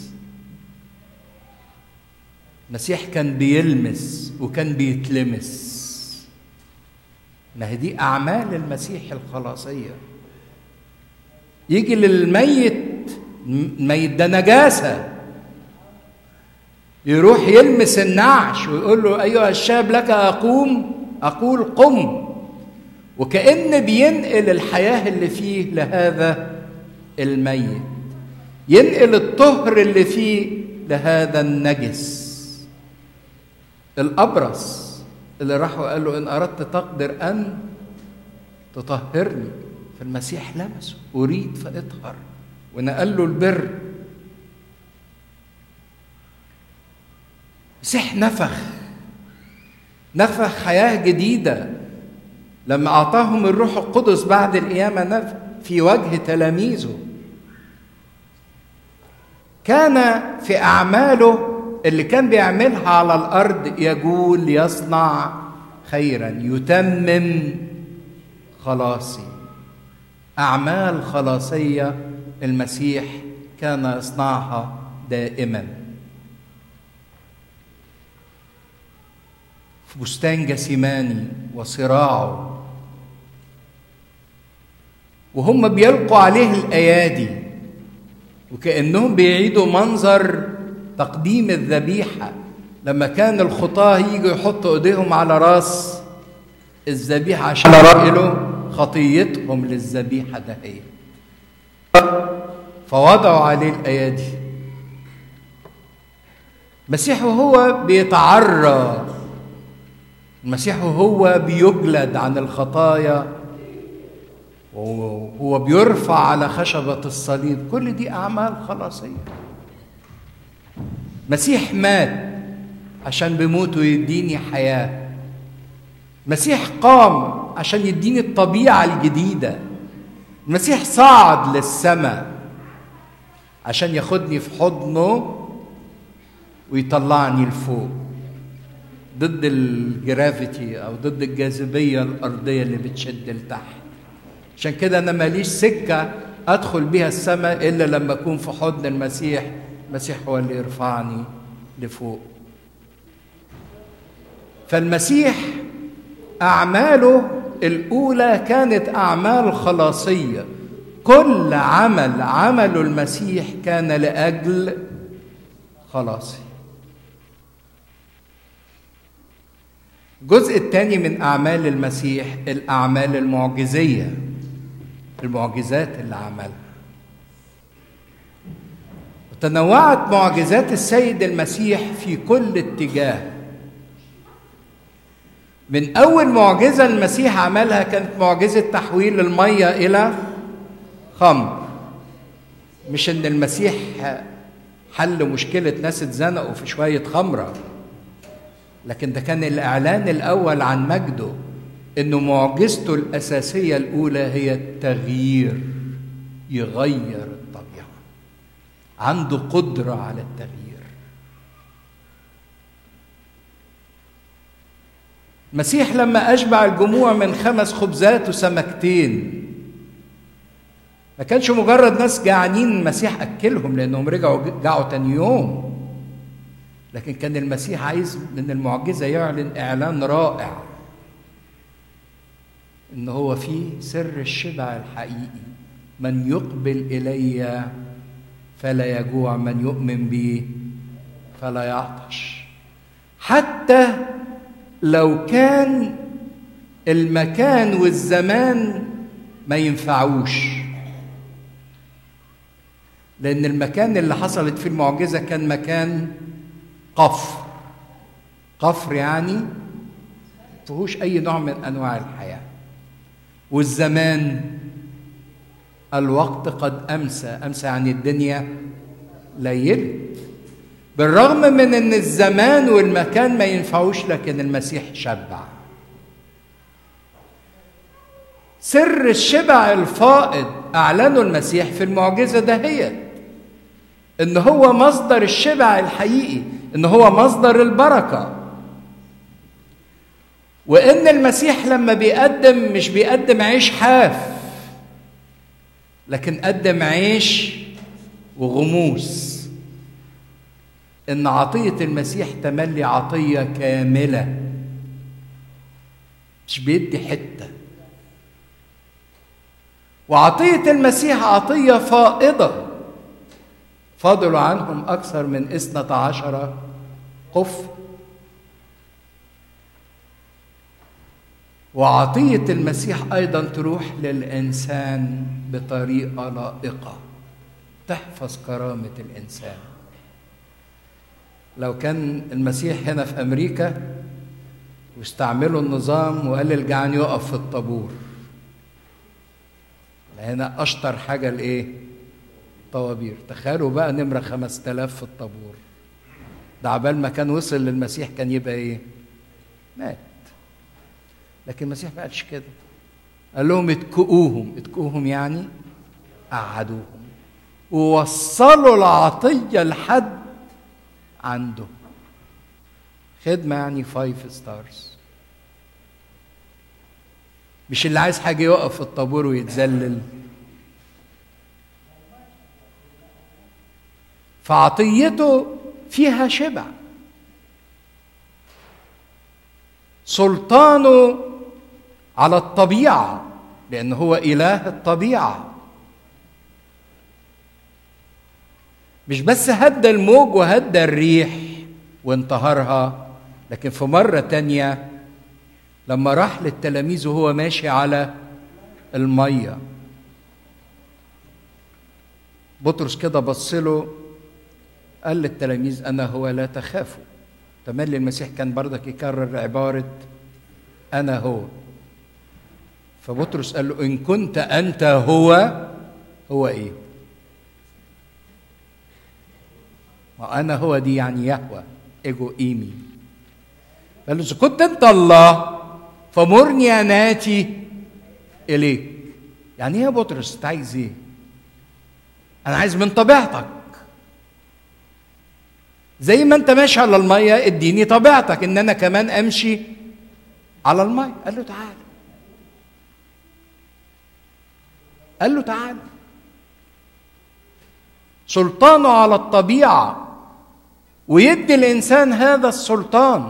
المسيح كان بيلمس وكان بيتلمس ما هي دي اعمال المسيح الخلاصيه يجي للميت الميت ده نجاسه يروح يلمس النعش ويقول له ايها الشاب لك اقوم اقول قم وكأن بينقل الحياه اللي فيه لهذا الميت ينقل الطهر اللي فيه لهذا النجس الأبرص اللي راح وقال له إن أردت تقدر أن تطهرني فالمسيح لمسه أريد فاطهر ونقل له البر مسيح نفخ نفخ حياة جديدة لما أعطاهم الروح القدس بعد القيامة في وجه تلاميذه كان في أعماله اللي كان بيعملها على الارض يقول يصنع خيرا يتمم خلاصي اعمال خلاصيه المسيح كان يصنعها دائما في بستان جسيماني وصراعه وهم بيلقوا عليه الايادي وكانهم بيعيدوا منظر تقديم الذبيحة لما كان الخطاة يجوا يحطوا ايديهم على راس الذبيحة عشان ينقلوا خطيتهم للذبيحة دهية فوضعوا عليه الأيادي المسيح وهو بيتعرى المسيح وهو بيجلد عن الخطايا وهو بيرفع على خشبة الصليب كل دي أعمال خلاصية مسيح مات عشان بموته يديني حياة مسيح قام عشان يديني الطبيعة الجديدة المسيح صعد للسماء عشان ياخدني في حضنه ويطلعني لفوق ضد الجرافيتي او ضد الجاذبيه الارضيه اللي بتشد لتحت عشان كده انا ماليش سكه ادخل بيها السماء الا لما اكون في حضن المسيح المسيح هو اللي يرفعني لفوق فالمسيح اعماله الاولى كانت اعمال خلاصيه كل عمل عمله المسيح كان لاجل خلاصي الجزء الثاني من اعمال المسيح الاعمال المعجزيه المعجزات اللي عملها تنوعت معجزات السيد المسيح في كل اتجاه من اول معجزه المسيح عملها كانت معجزه تحويل الميه الى خمر مش ان المسيح حل مشكله ناس اتزنقوا في شويه خمره لكن ده كان الاعلان الاول عن مجده انه معجزته الاساسيه الاولى هي التغيير يغير الطبيعه عنده قدره على التغيير المسيح لما اشبع الجموع من خمس خبزات وسمكتين ما كانش مجرد ناس جعانين المسيح اكلهم لانهم رجعوا جعوا تاني يوم لكن كان المسيح عايز من المعجزه يعلن اعلان رائع ان هو فيه سر الشبع الحقيقي من يقبل الي فلا يجوع من يؤمن بي فلا يعطش حتى لو كان المكان والزمان ما ينفعوش لان المكان اللي حصلت فيه المعجزه كان مكان قفر قفر يعني فيهوش اي نوع من انواع الحياه والزمان الوقت قد امسى امسى يعني الدنيا ليلت بالرغم من ان الزمان والمكان ما ينفعوش لكن المسيح شبع سر الشبع الفائض اعلنه المسيح في المعجزه دهيت ان هو مصدر الشبع الحقيقي ان هو مصدر البركه وان المسيح لما بيقدم مش بيقدم عيش حاف لكن قدم عيش وغموس ان عطيه المسيح تملي عطيه كامله مش بيدي حته وعطيه المسيح عطيه فائضه فضلوا عنهم اكثر من اثنة عشر قف وعطيه المسيح ايضا تروح للانسان بطريقه لائقه تحفظ كرامه الانسان لو كان المسيح هنا في امريكا واستعملوا النظام وقال الجعان يقف في الطابور هنا اشطر حاجه الايه طوابير تخيلوا بقى نمره 5000 في الطابور ده عبال ما كان وصل للمسيح كان يبقى ايه مات لكن المسيح ما قالش كده قال لهم اتكؤوهم اتكؤوهم يعني قعدوهم ووصلوا العطيه لحد عنده خدمة يعني فايف ستارز مش اللي عايز حاجة يقف في الطابور ويتذلل فعطيته فيها شبع سلطانه على الطبيعة لأن هو إله الطبيعة مش بس هدى الموج وهدى الريح وانتهرها لكن في مرة تانية لما راح للتلاميذ وهو ماشي على المية بطرس كده بص له قال للتلاميذ أنا هو لا تخافوا تملي المسيح كان بردك يكرر عبارة أنا هو فبطرس قال له إن كنت أنت هو هو إيه؟ ما أنا هو دي يعني يهوى إيجو إيمي قال له إذا كنت أنت الله فمرني أن آتي إليك يعني إيه يا بطرس أنت عايز إيه؟ أنا عايز من طبيعتك زي ما أنت ماشي على المية اديني طبيعتك إن أنا كمان أمشي على المية قال له تعالى قال له تعالى سلطانه على الطبيعه ويدي الانسان هذا السلطان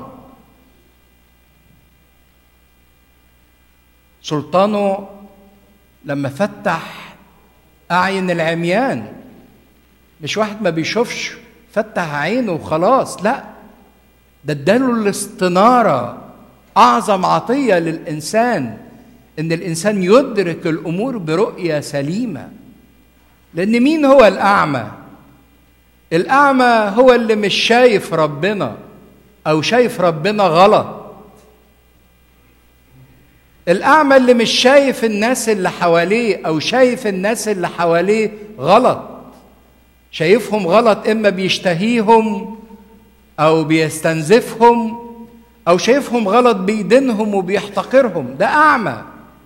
سلطانه لما فتح اعين العميان مش واحد ما بيشوفش فتح عينه وخلاص لا ده اداله الاستناره اعظم عطيه للانسان ان الانسان يدرك الامور برؤيه سليمه لان مين هو الاعمى الاعمى هو اللي مش شايف ربنا او شايف ربنا غلط الاعمى اللي مش شايف الناس اللي حواليه او شايف الناس اللي حواليه غلط شايفهم غلط اما بيشتهيهم او بيستنزفهم او شايفهم غلط بيدينهم وبيحتقرهم ده اعمى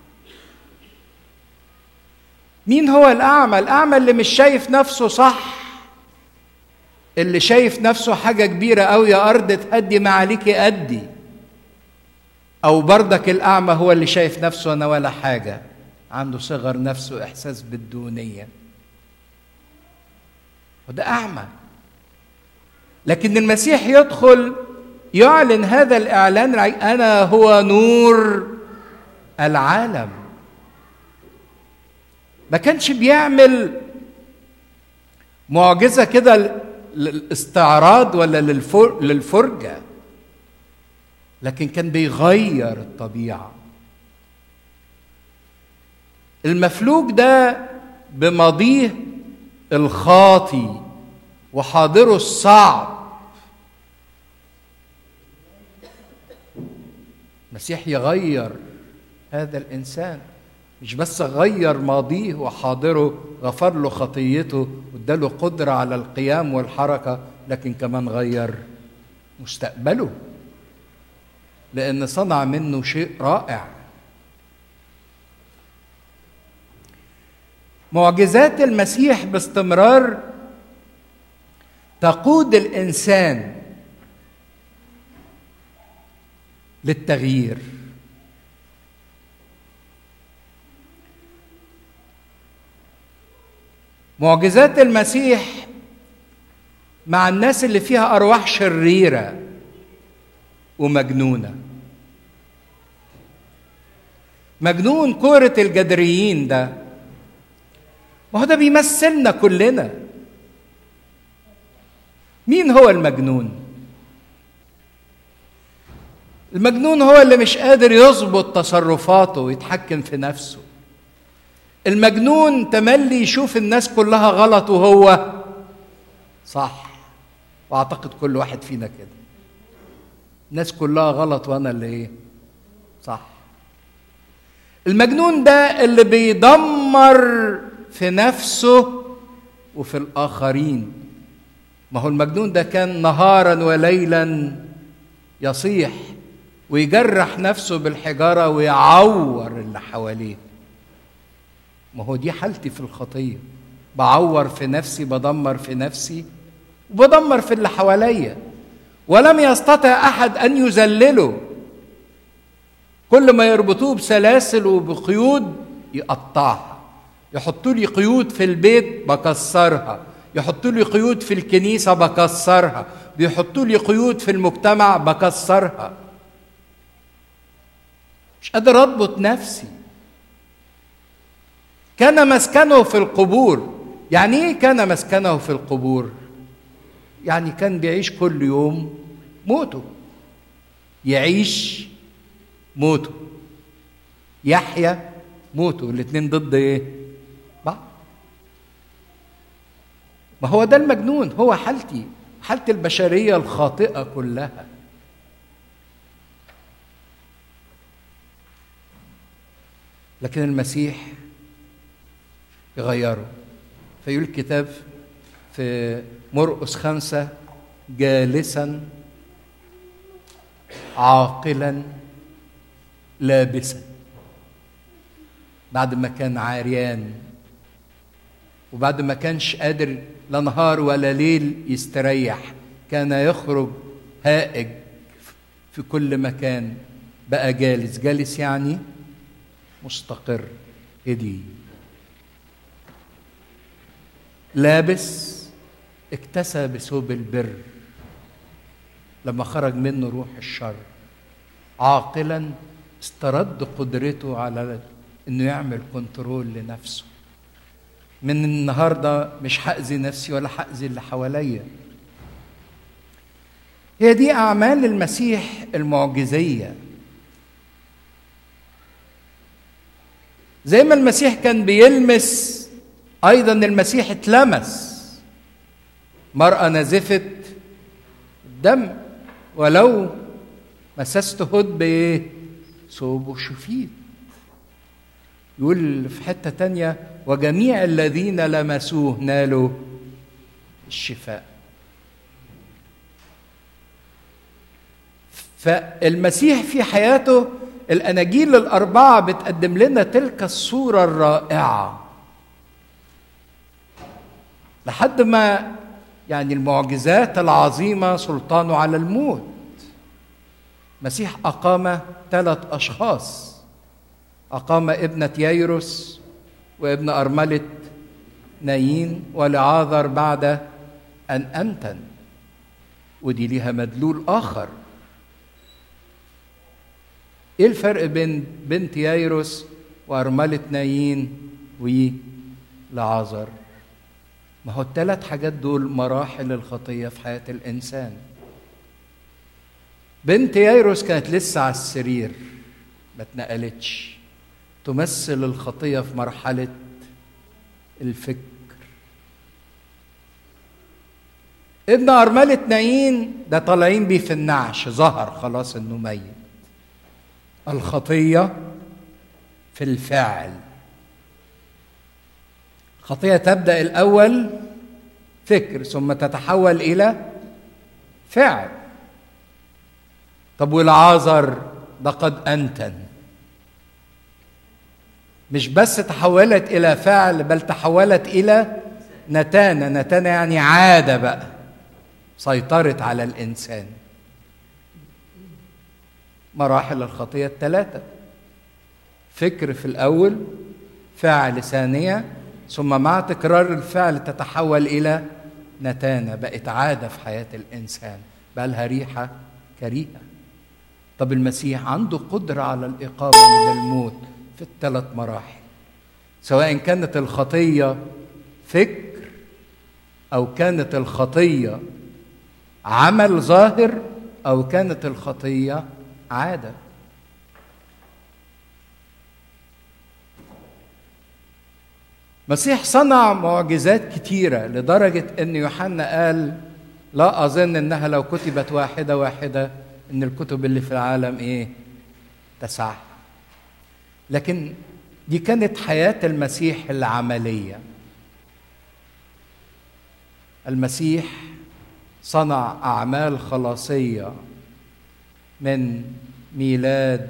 مين هو الاعمى الاعمى اللي مش شايف نفسه صح اللي شايف نفسه حاجه كبيره قوي يا ارض تهدي ما عليك ادي او بردك الاعمى هو اللي شايف نفسه انا ولا حاجه عنده صغر نفسه احساس بالدونيه وده اعمى لكن المسيح يدخل يعلن هذا الاعلان انا هو نور العالم ما كانش بيعمل معجزه كده للاستعراض ولا للفرجه لكن كان بيغير الطبيعه المفلوج ده بماضيه الخاطي وحاضره الصعب المسيح يغير هذا الانسان مش بس غير ماضيه وحاضره غفر له خطيته واداله قدرة على القيام والحركة لكن كمان غير مستقبله لأن صنع منه شيء رائع معجزات المسيح باستمرار تقود الانسان للتغيير معجزات المسيح مع الناس اللي فيها ارواح شريره ومجنونه مجنون كورة الجدريين ده ما هو ده بيمثلنا كلنا مين هو المجنون المجنون هو اللي مش قادر يظبط تصرفاته ويتحكم في نفسه المجنون تملي يشوف الناس كلها غلط وهو صح واعتقد كل واحد فينا كده الناس كلها غلط وانا اللي ايه صح المجنون ده اللي بيدمر في نفسه وفي الاخرين ما هو المجنون ده كان نهارا وليلا يصيح ويجرح نفسه بالحجاره ويعور اللي حواليه ما هو دي حالتي في الخطيه بعور في نفسي بدمر في نفسي وبدمر في اللي حواليا ولم يستطع احد ان يذلله كل ما يربطوه بسلاسل وبقيود يقطعها يحطوا لي قيود في البيت بكسرها يحطوا لي قيود في الكنيسة بكسرها بيحطوا لي قيود في المجتمع بكسرها مش قادر أضبط نفسي كان مسكنه في القبور يعني ايه كان مسكنه في القبور يعني كان بيعيش كل يوم موته يعيش موته يحيى موته الاثنين ضد ايه بعض ما هو ده المجنون هو حالتي حالة البشرية الخاطئة كلها لكن المسيح يغيره فيقول الكتاب في مرقس خمسة جالسا عاقلا لابسا بعد ما كان عاريان وبعد ما كانش قادر لا نهار ولا ليل يستريح كان يخرج هائج في كل مكان بقى جالس جالس يعني مستقر هدي لابس اكتسى بثوب البر لما خرج منه روح الشر عاقلا استرد قدرته على انه يعمل كنترول لنفسه من النهارده مش هاذي نفسي ولا هاذي اللي حواليا هي دي اعمال المسيح المعجزيه زي ما المسيح كان بيلمس ايضا المسيح اتلمس مرأة نزفت الدم ولو مسست هد بايه ثوبه شفيت يقول في حتة تانية وجميع الذين لمسوه نالوا الشفاء فالمسيح في حياته الأناجيل الأربعة بتقدم لنا تلك الصورة الرائعة لحد ما يعني المعجزات العظيمة سلطانه على الموت مسيح أقام ثلاث أشخاص أقام ابنة ييروس وابن أرملة نايين ولعاذر بعد أن أنتن ودي ليها مدلول آخر إيه الفرق بين بنت ييروس وأرملة نايين ولعازر ما هو الثلاث حاجات دول مراحل الخطية في حياة الإنسان بنت ييروس كانت لسه على السرير ما اتنقلتش تمثل الخطية في مرحلة الفكر ابن أرملة نايين ده طالعين بيه في النعش ظهر خلاص انه ميت الخطية في الفعل الخطية تبدأ الأول فكر ثم تتحول إلى فعل طب والعازر ده قد أنتن مش بس تحولت الى فعل بل تحولت الى نتانه نتانه يعني عاده بقى سيطرت على الانسان مراحل الخطيه الثلاثه فكر في الاول فعل ثانيه ثم مع تكرار الفعل تتحول الى نتانه بقت عاده في حياه الانسان بقى لها ريحه كريهه طب المسيح عنده قدره على الاقامه من الموت في الثلاث مراحل سواء كانت الخطيه فكر او كانت الخطيه عمل ظاهر او كانت الخطيه عاده مسيح صنع معجزات كتيره لدرجه ان يوحنا قال لا اظن انها لو كتبت واحده واحده ان الكتب اللي في العالم ايه تسع لكن دي كانت حياه المسيح العمليه المسيح صنع اعمال خلاصيه من ميلاد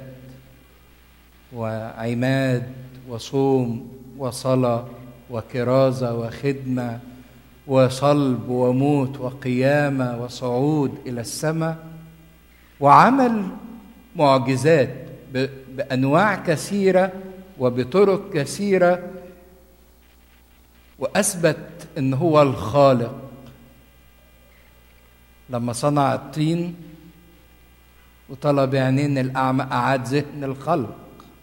وعماد وصوم وصلاه وكرازه وخدمه وصلب وموت وقيامه وصعود الى السماء وعمل معجزات بانواع كثيره وبطرق كثيره واثبت ان هو الخالق لما صنع الطين وطلب عينين الاعمى اعاد ذهن الخلق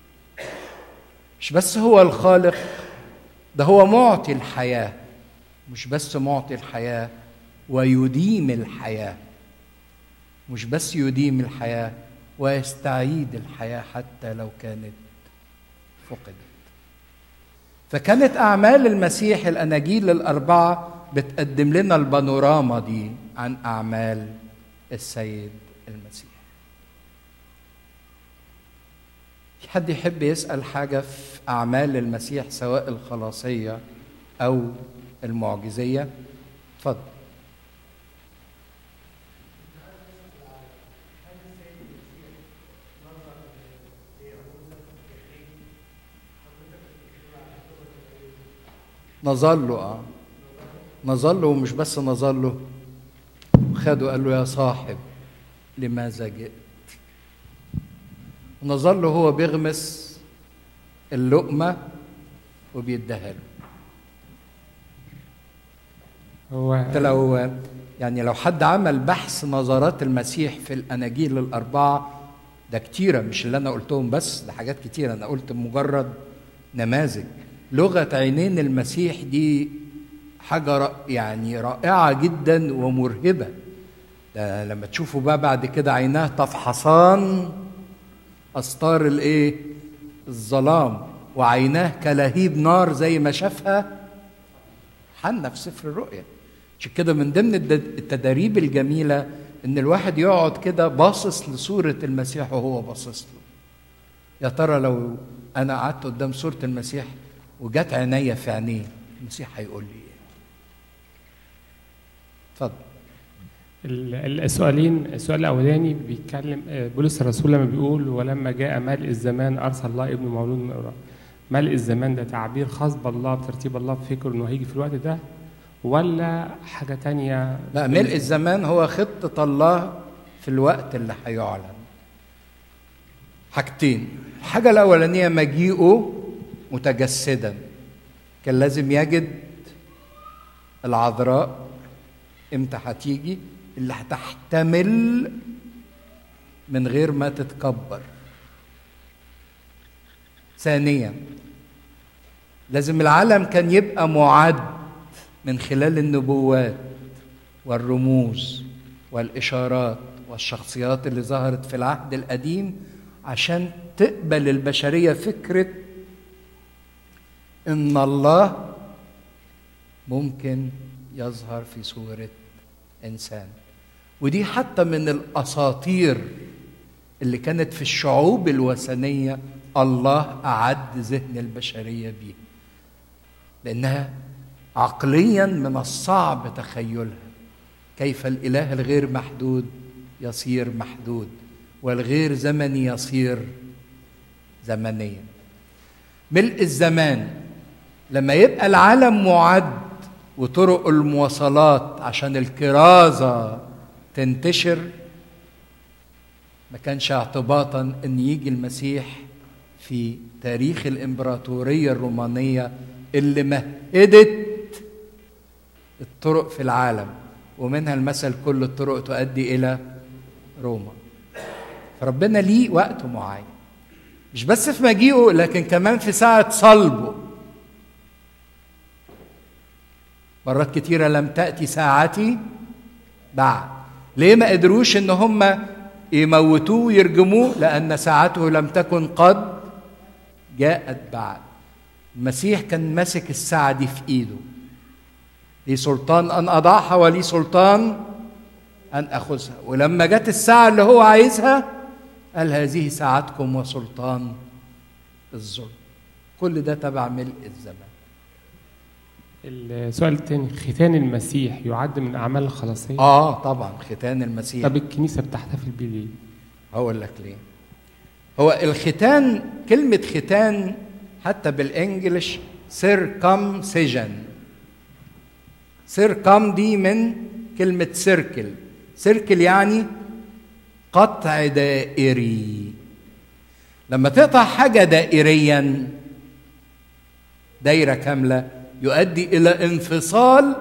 مش بس هو الخالق ده هو معطي الحياه مش بس معطي الحياه ويديم الحياه مش بس يديم الحياه ويستعيد الحياه حتى لو كانت فقدت فكانت اعمال المسيح الاناجيل الاربعه بتقدم لنا البانوراما دي عن اعمال السيد المسيح في حد يحب يسال حاجه في اعمال المسيح سواء الخلاصيه او المعجزيه اتفضل نظر له اه نظر له ومش بس نظر له خده قال له يا صاحب لماذا جئت نظر له هو بيغمس اللقمه وبيديها له هو انت لو يعني لو حد عمل بحث نظرات المسيح في الاناجيل الاربعه ده كتيره مش اللي انا قلتهم بس ده حاجات كتيره انا قلت مجرد نماذج لغه عينين المسيح دي حاجه رأ- يعني رائعه جدا ومرهبه ده لما تشوفوا بقى بعد كده عيناه تفحصان استار الايه الظلام وعيناه كلهيب نار زي ما شافها حنا في سفر الرؤيا عشان كده من ضمن الد- التداريب الجميله ان الواحد يقعد كده باصص لصوره المسيح وهو باصص له يا ترى لو انا قعدت قدام صوره المسيح وجت عينيا في عينيه المسيح هيقول لي ايه اتفضل ال- السؤالين السؤال الاولاني بيتكلم آه، بولس الرسول لما بيقول ولما جاء ملء الزمان ارسل الله ابن مولود من الأرض ملء الزمان ده تعبير خاص بالله بترتيب الله بفكره انه هيجي في الوقت ده ولا حاجه تانية لا ملء الزمان هو خطة الله في الوقت اللي هيعلن حاجتين الحاجة الأولانية مجيئه متجسدا كان لازم يجد العذراء امتى هتيجي اللي هتحتمل من غير ما تتكبر ثانيا لازم العالم كان يبقى معد من خلال النبوات والرموز والاشارات والشخصيات اللي ظهرت في العهد القديم عشان تقبل البشريه فكره ان الله ممكن يظهر في صوره انسان ودي حتى من الاساطير اللي كانت في الشعوب الوثنيه الله اعد ذهن البشريه بيه لانها عقليا من الصعب تخيلها كيف الاله الغير محدود يصير محدود والغير زمني يصير زمنيا ملء الزمان لما يبقى العالم معد وطرق المواصلات عشان الكرازة تنتشر ما كانش اعتباطا ان يجي المسيح في تاريخ الامبراطورية الرومانية اللي مهدت الطرق في العالم ومنها المثل كل الطرق تؤدي الى روما فربنا ليه وقت معين مش بس في مجيئه لكن كمان في ساعة صلبه مرات كتيرة لم تأتي ساعتي بعد ليه ما قدروش ان هم يموتوه ويرجموه لأن ساعته لم تكن قد جاءت بعد المسيح كان ماسك الساعة دي في إيده لي سلطان أن أضعها ولي سلطان أن أخذها ولما جت الساعة اللي هو عايزها قال هذه ساعتكم وسلطان الظلم كل ده تبع ملء الزمان السؤال الثاني ختان المسيح يعد من الاعمال الخلاصيه اه طبعا ختان المسيح طب الكنيسه بتحتفل بيه ليه هقول لك ليه هو الختان كلمة ختان حتى بالانجلش circumcision circum دي من كلمة سيركل سيركل يعني قطع دائري لما تقطع حاجة دائريا دايرة كاملة يؤدي إلى انفصال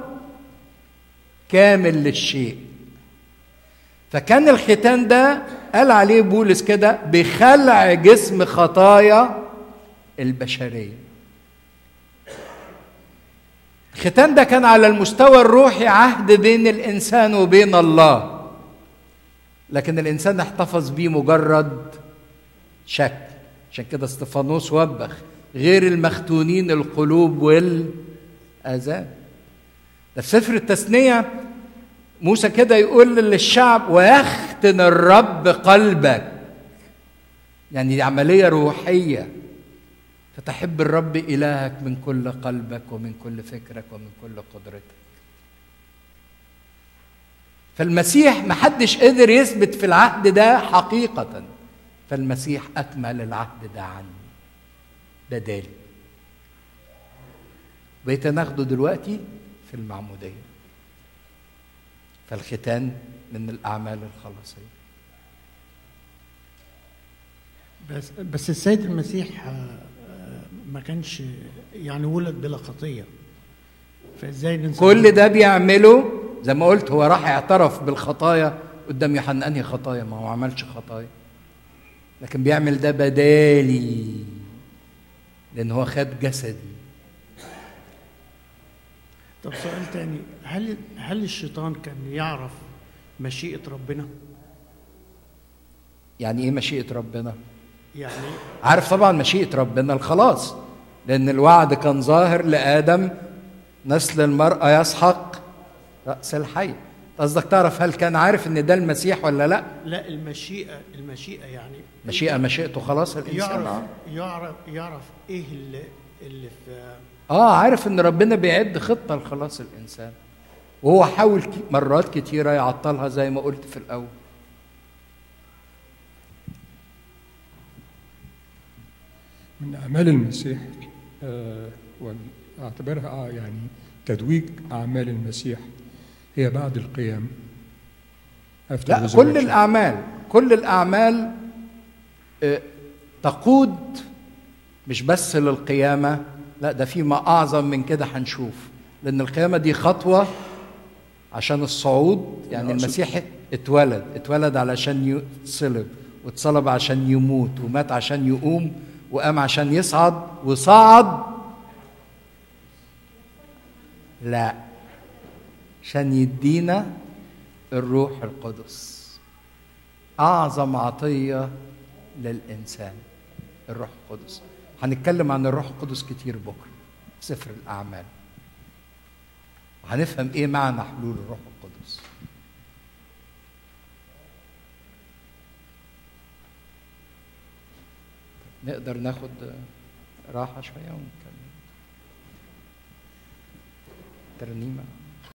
كامل للشيء فكان الختان ده قال عليه بولس كده بخلع جسم خطايا البشريه الختان ده كان على المستوى الروحي عهد بين الانسان وبين الله لكن الانسان احتفظ بيه مجرد شكل عشان كده استفانوس وبخ غير المختونين القلوب والاذان ده في سفر التثنيه موسى كده يقول للشعب ويختن الرب قلبك يعني دي عمليه روحيه فتحب الرب إلهك من كل قلبك ومن كل فكرك ومن كل قدرتك فالمسيح محدش قدر يثبت في العهد ده حقيقة فالمسيح أكمل العهد ده عني بدالي بقيت ناخده دلوقتي في المعمودية فالختان من الأعمال الخلاصية بس بس السيد المسيح ما كانش يعني ولد بلا خطيه فازاي ننسى كل ده بيعمله زي ما قلت هو راح اعترف بالخطايا قدام يوحنا انهي خطايا ما هو ما عملش خطايا لكن بيعمل ده بدالي لان هو خد جسدي طب سؤال تاني هل هل الشيطان كان يعرف مشيئه ربنا يعني ايه مشيئه ربنا يعني عارف طبعا مشيئه ربنا الخلاص لان الوعد كان ظاهر لادم نسل المراه يسحق راس الحي قصدك تعرف هل كان عارف ان ده المسيح ولا لا لا المشيئه المشيئه يعني مشيئه مشيئته خلاص الانسان يعرف آه. يعرف يعرف ايه اللي اللي في اه عارف ان ربنا بيعد خطه لخلاص الانسان وهو حاول ك- مرات كتيره يعطلها زي ما قلت في الاول من أعمال المسيح آه، وأعتبرها آه، يعني تدويج أعمال المسيح هي بعد القيام أفتح لا بزواج كل شاب. الاعمال كل الاعمال آه، تقود مش بس للقيامه لا ده في ما اعظم من كده هنشوف لان القيامه دي خطوه عشان الصعود يعني أقصد- المسيح اتولد اتولد علشان يتصلب واتصلب عشان يموت ومات عشان يقوم وقام عشان يصعد وصعد لا عشان يدينا الروح القدس اعظم عطيه للانسان الروح القدس هنتكلم عن الروح القدس كتير بكره في سفر الاعمال وهنفهم ايه معنى حلول الروح القدس نقدر ناخد راحه شويه ونكمل ترنيمه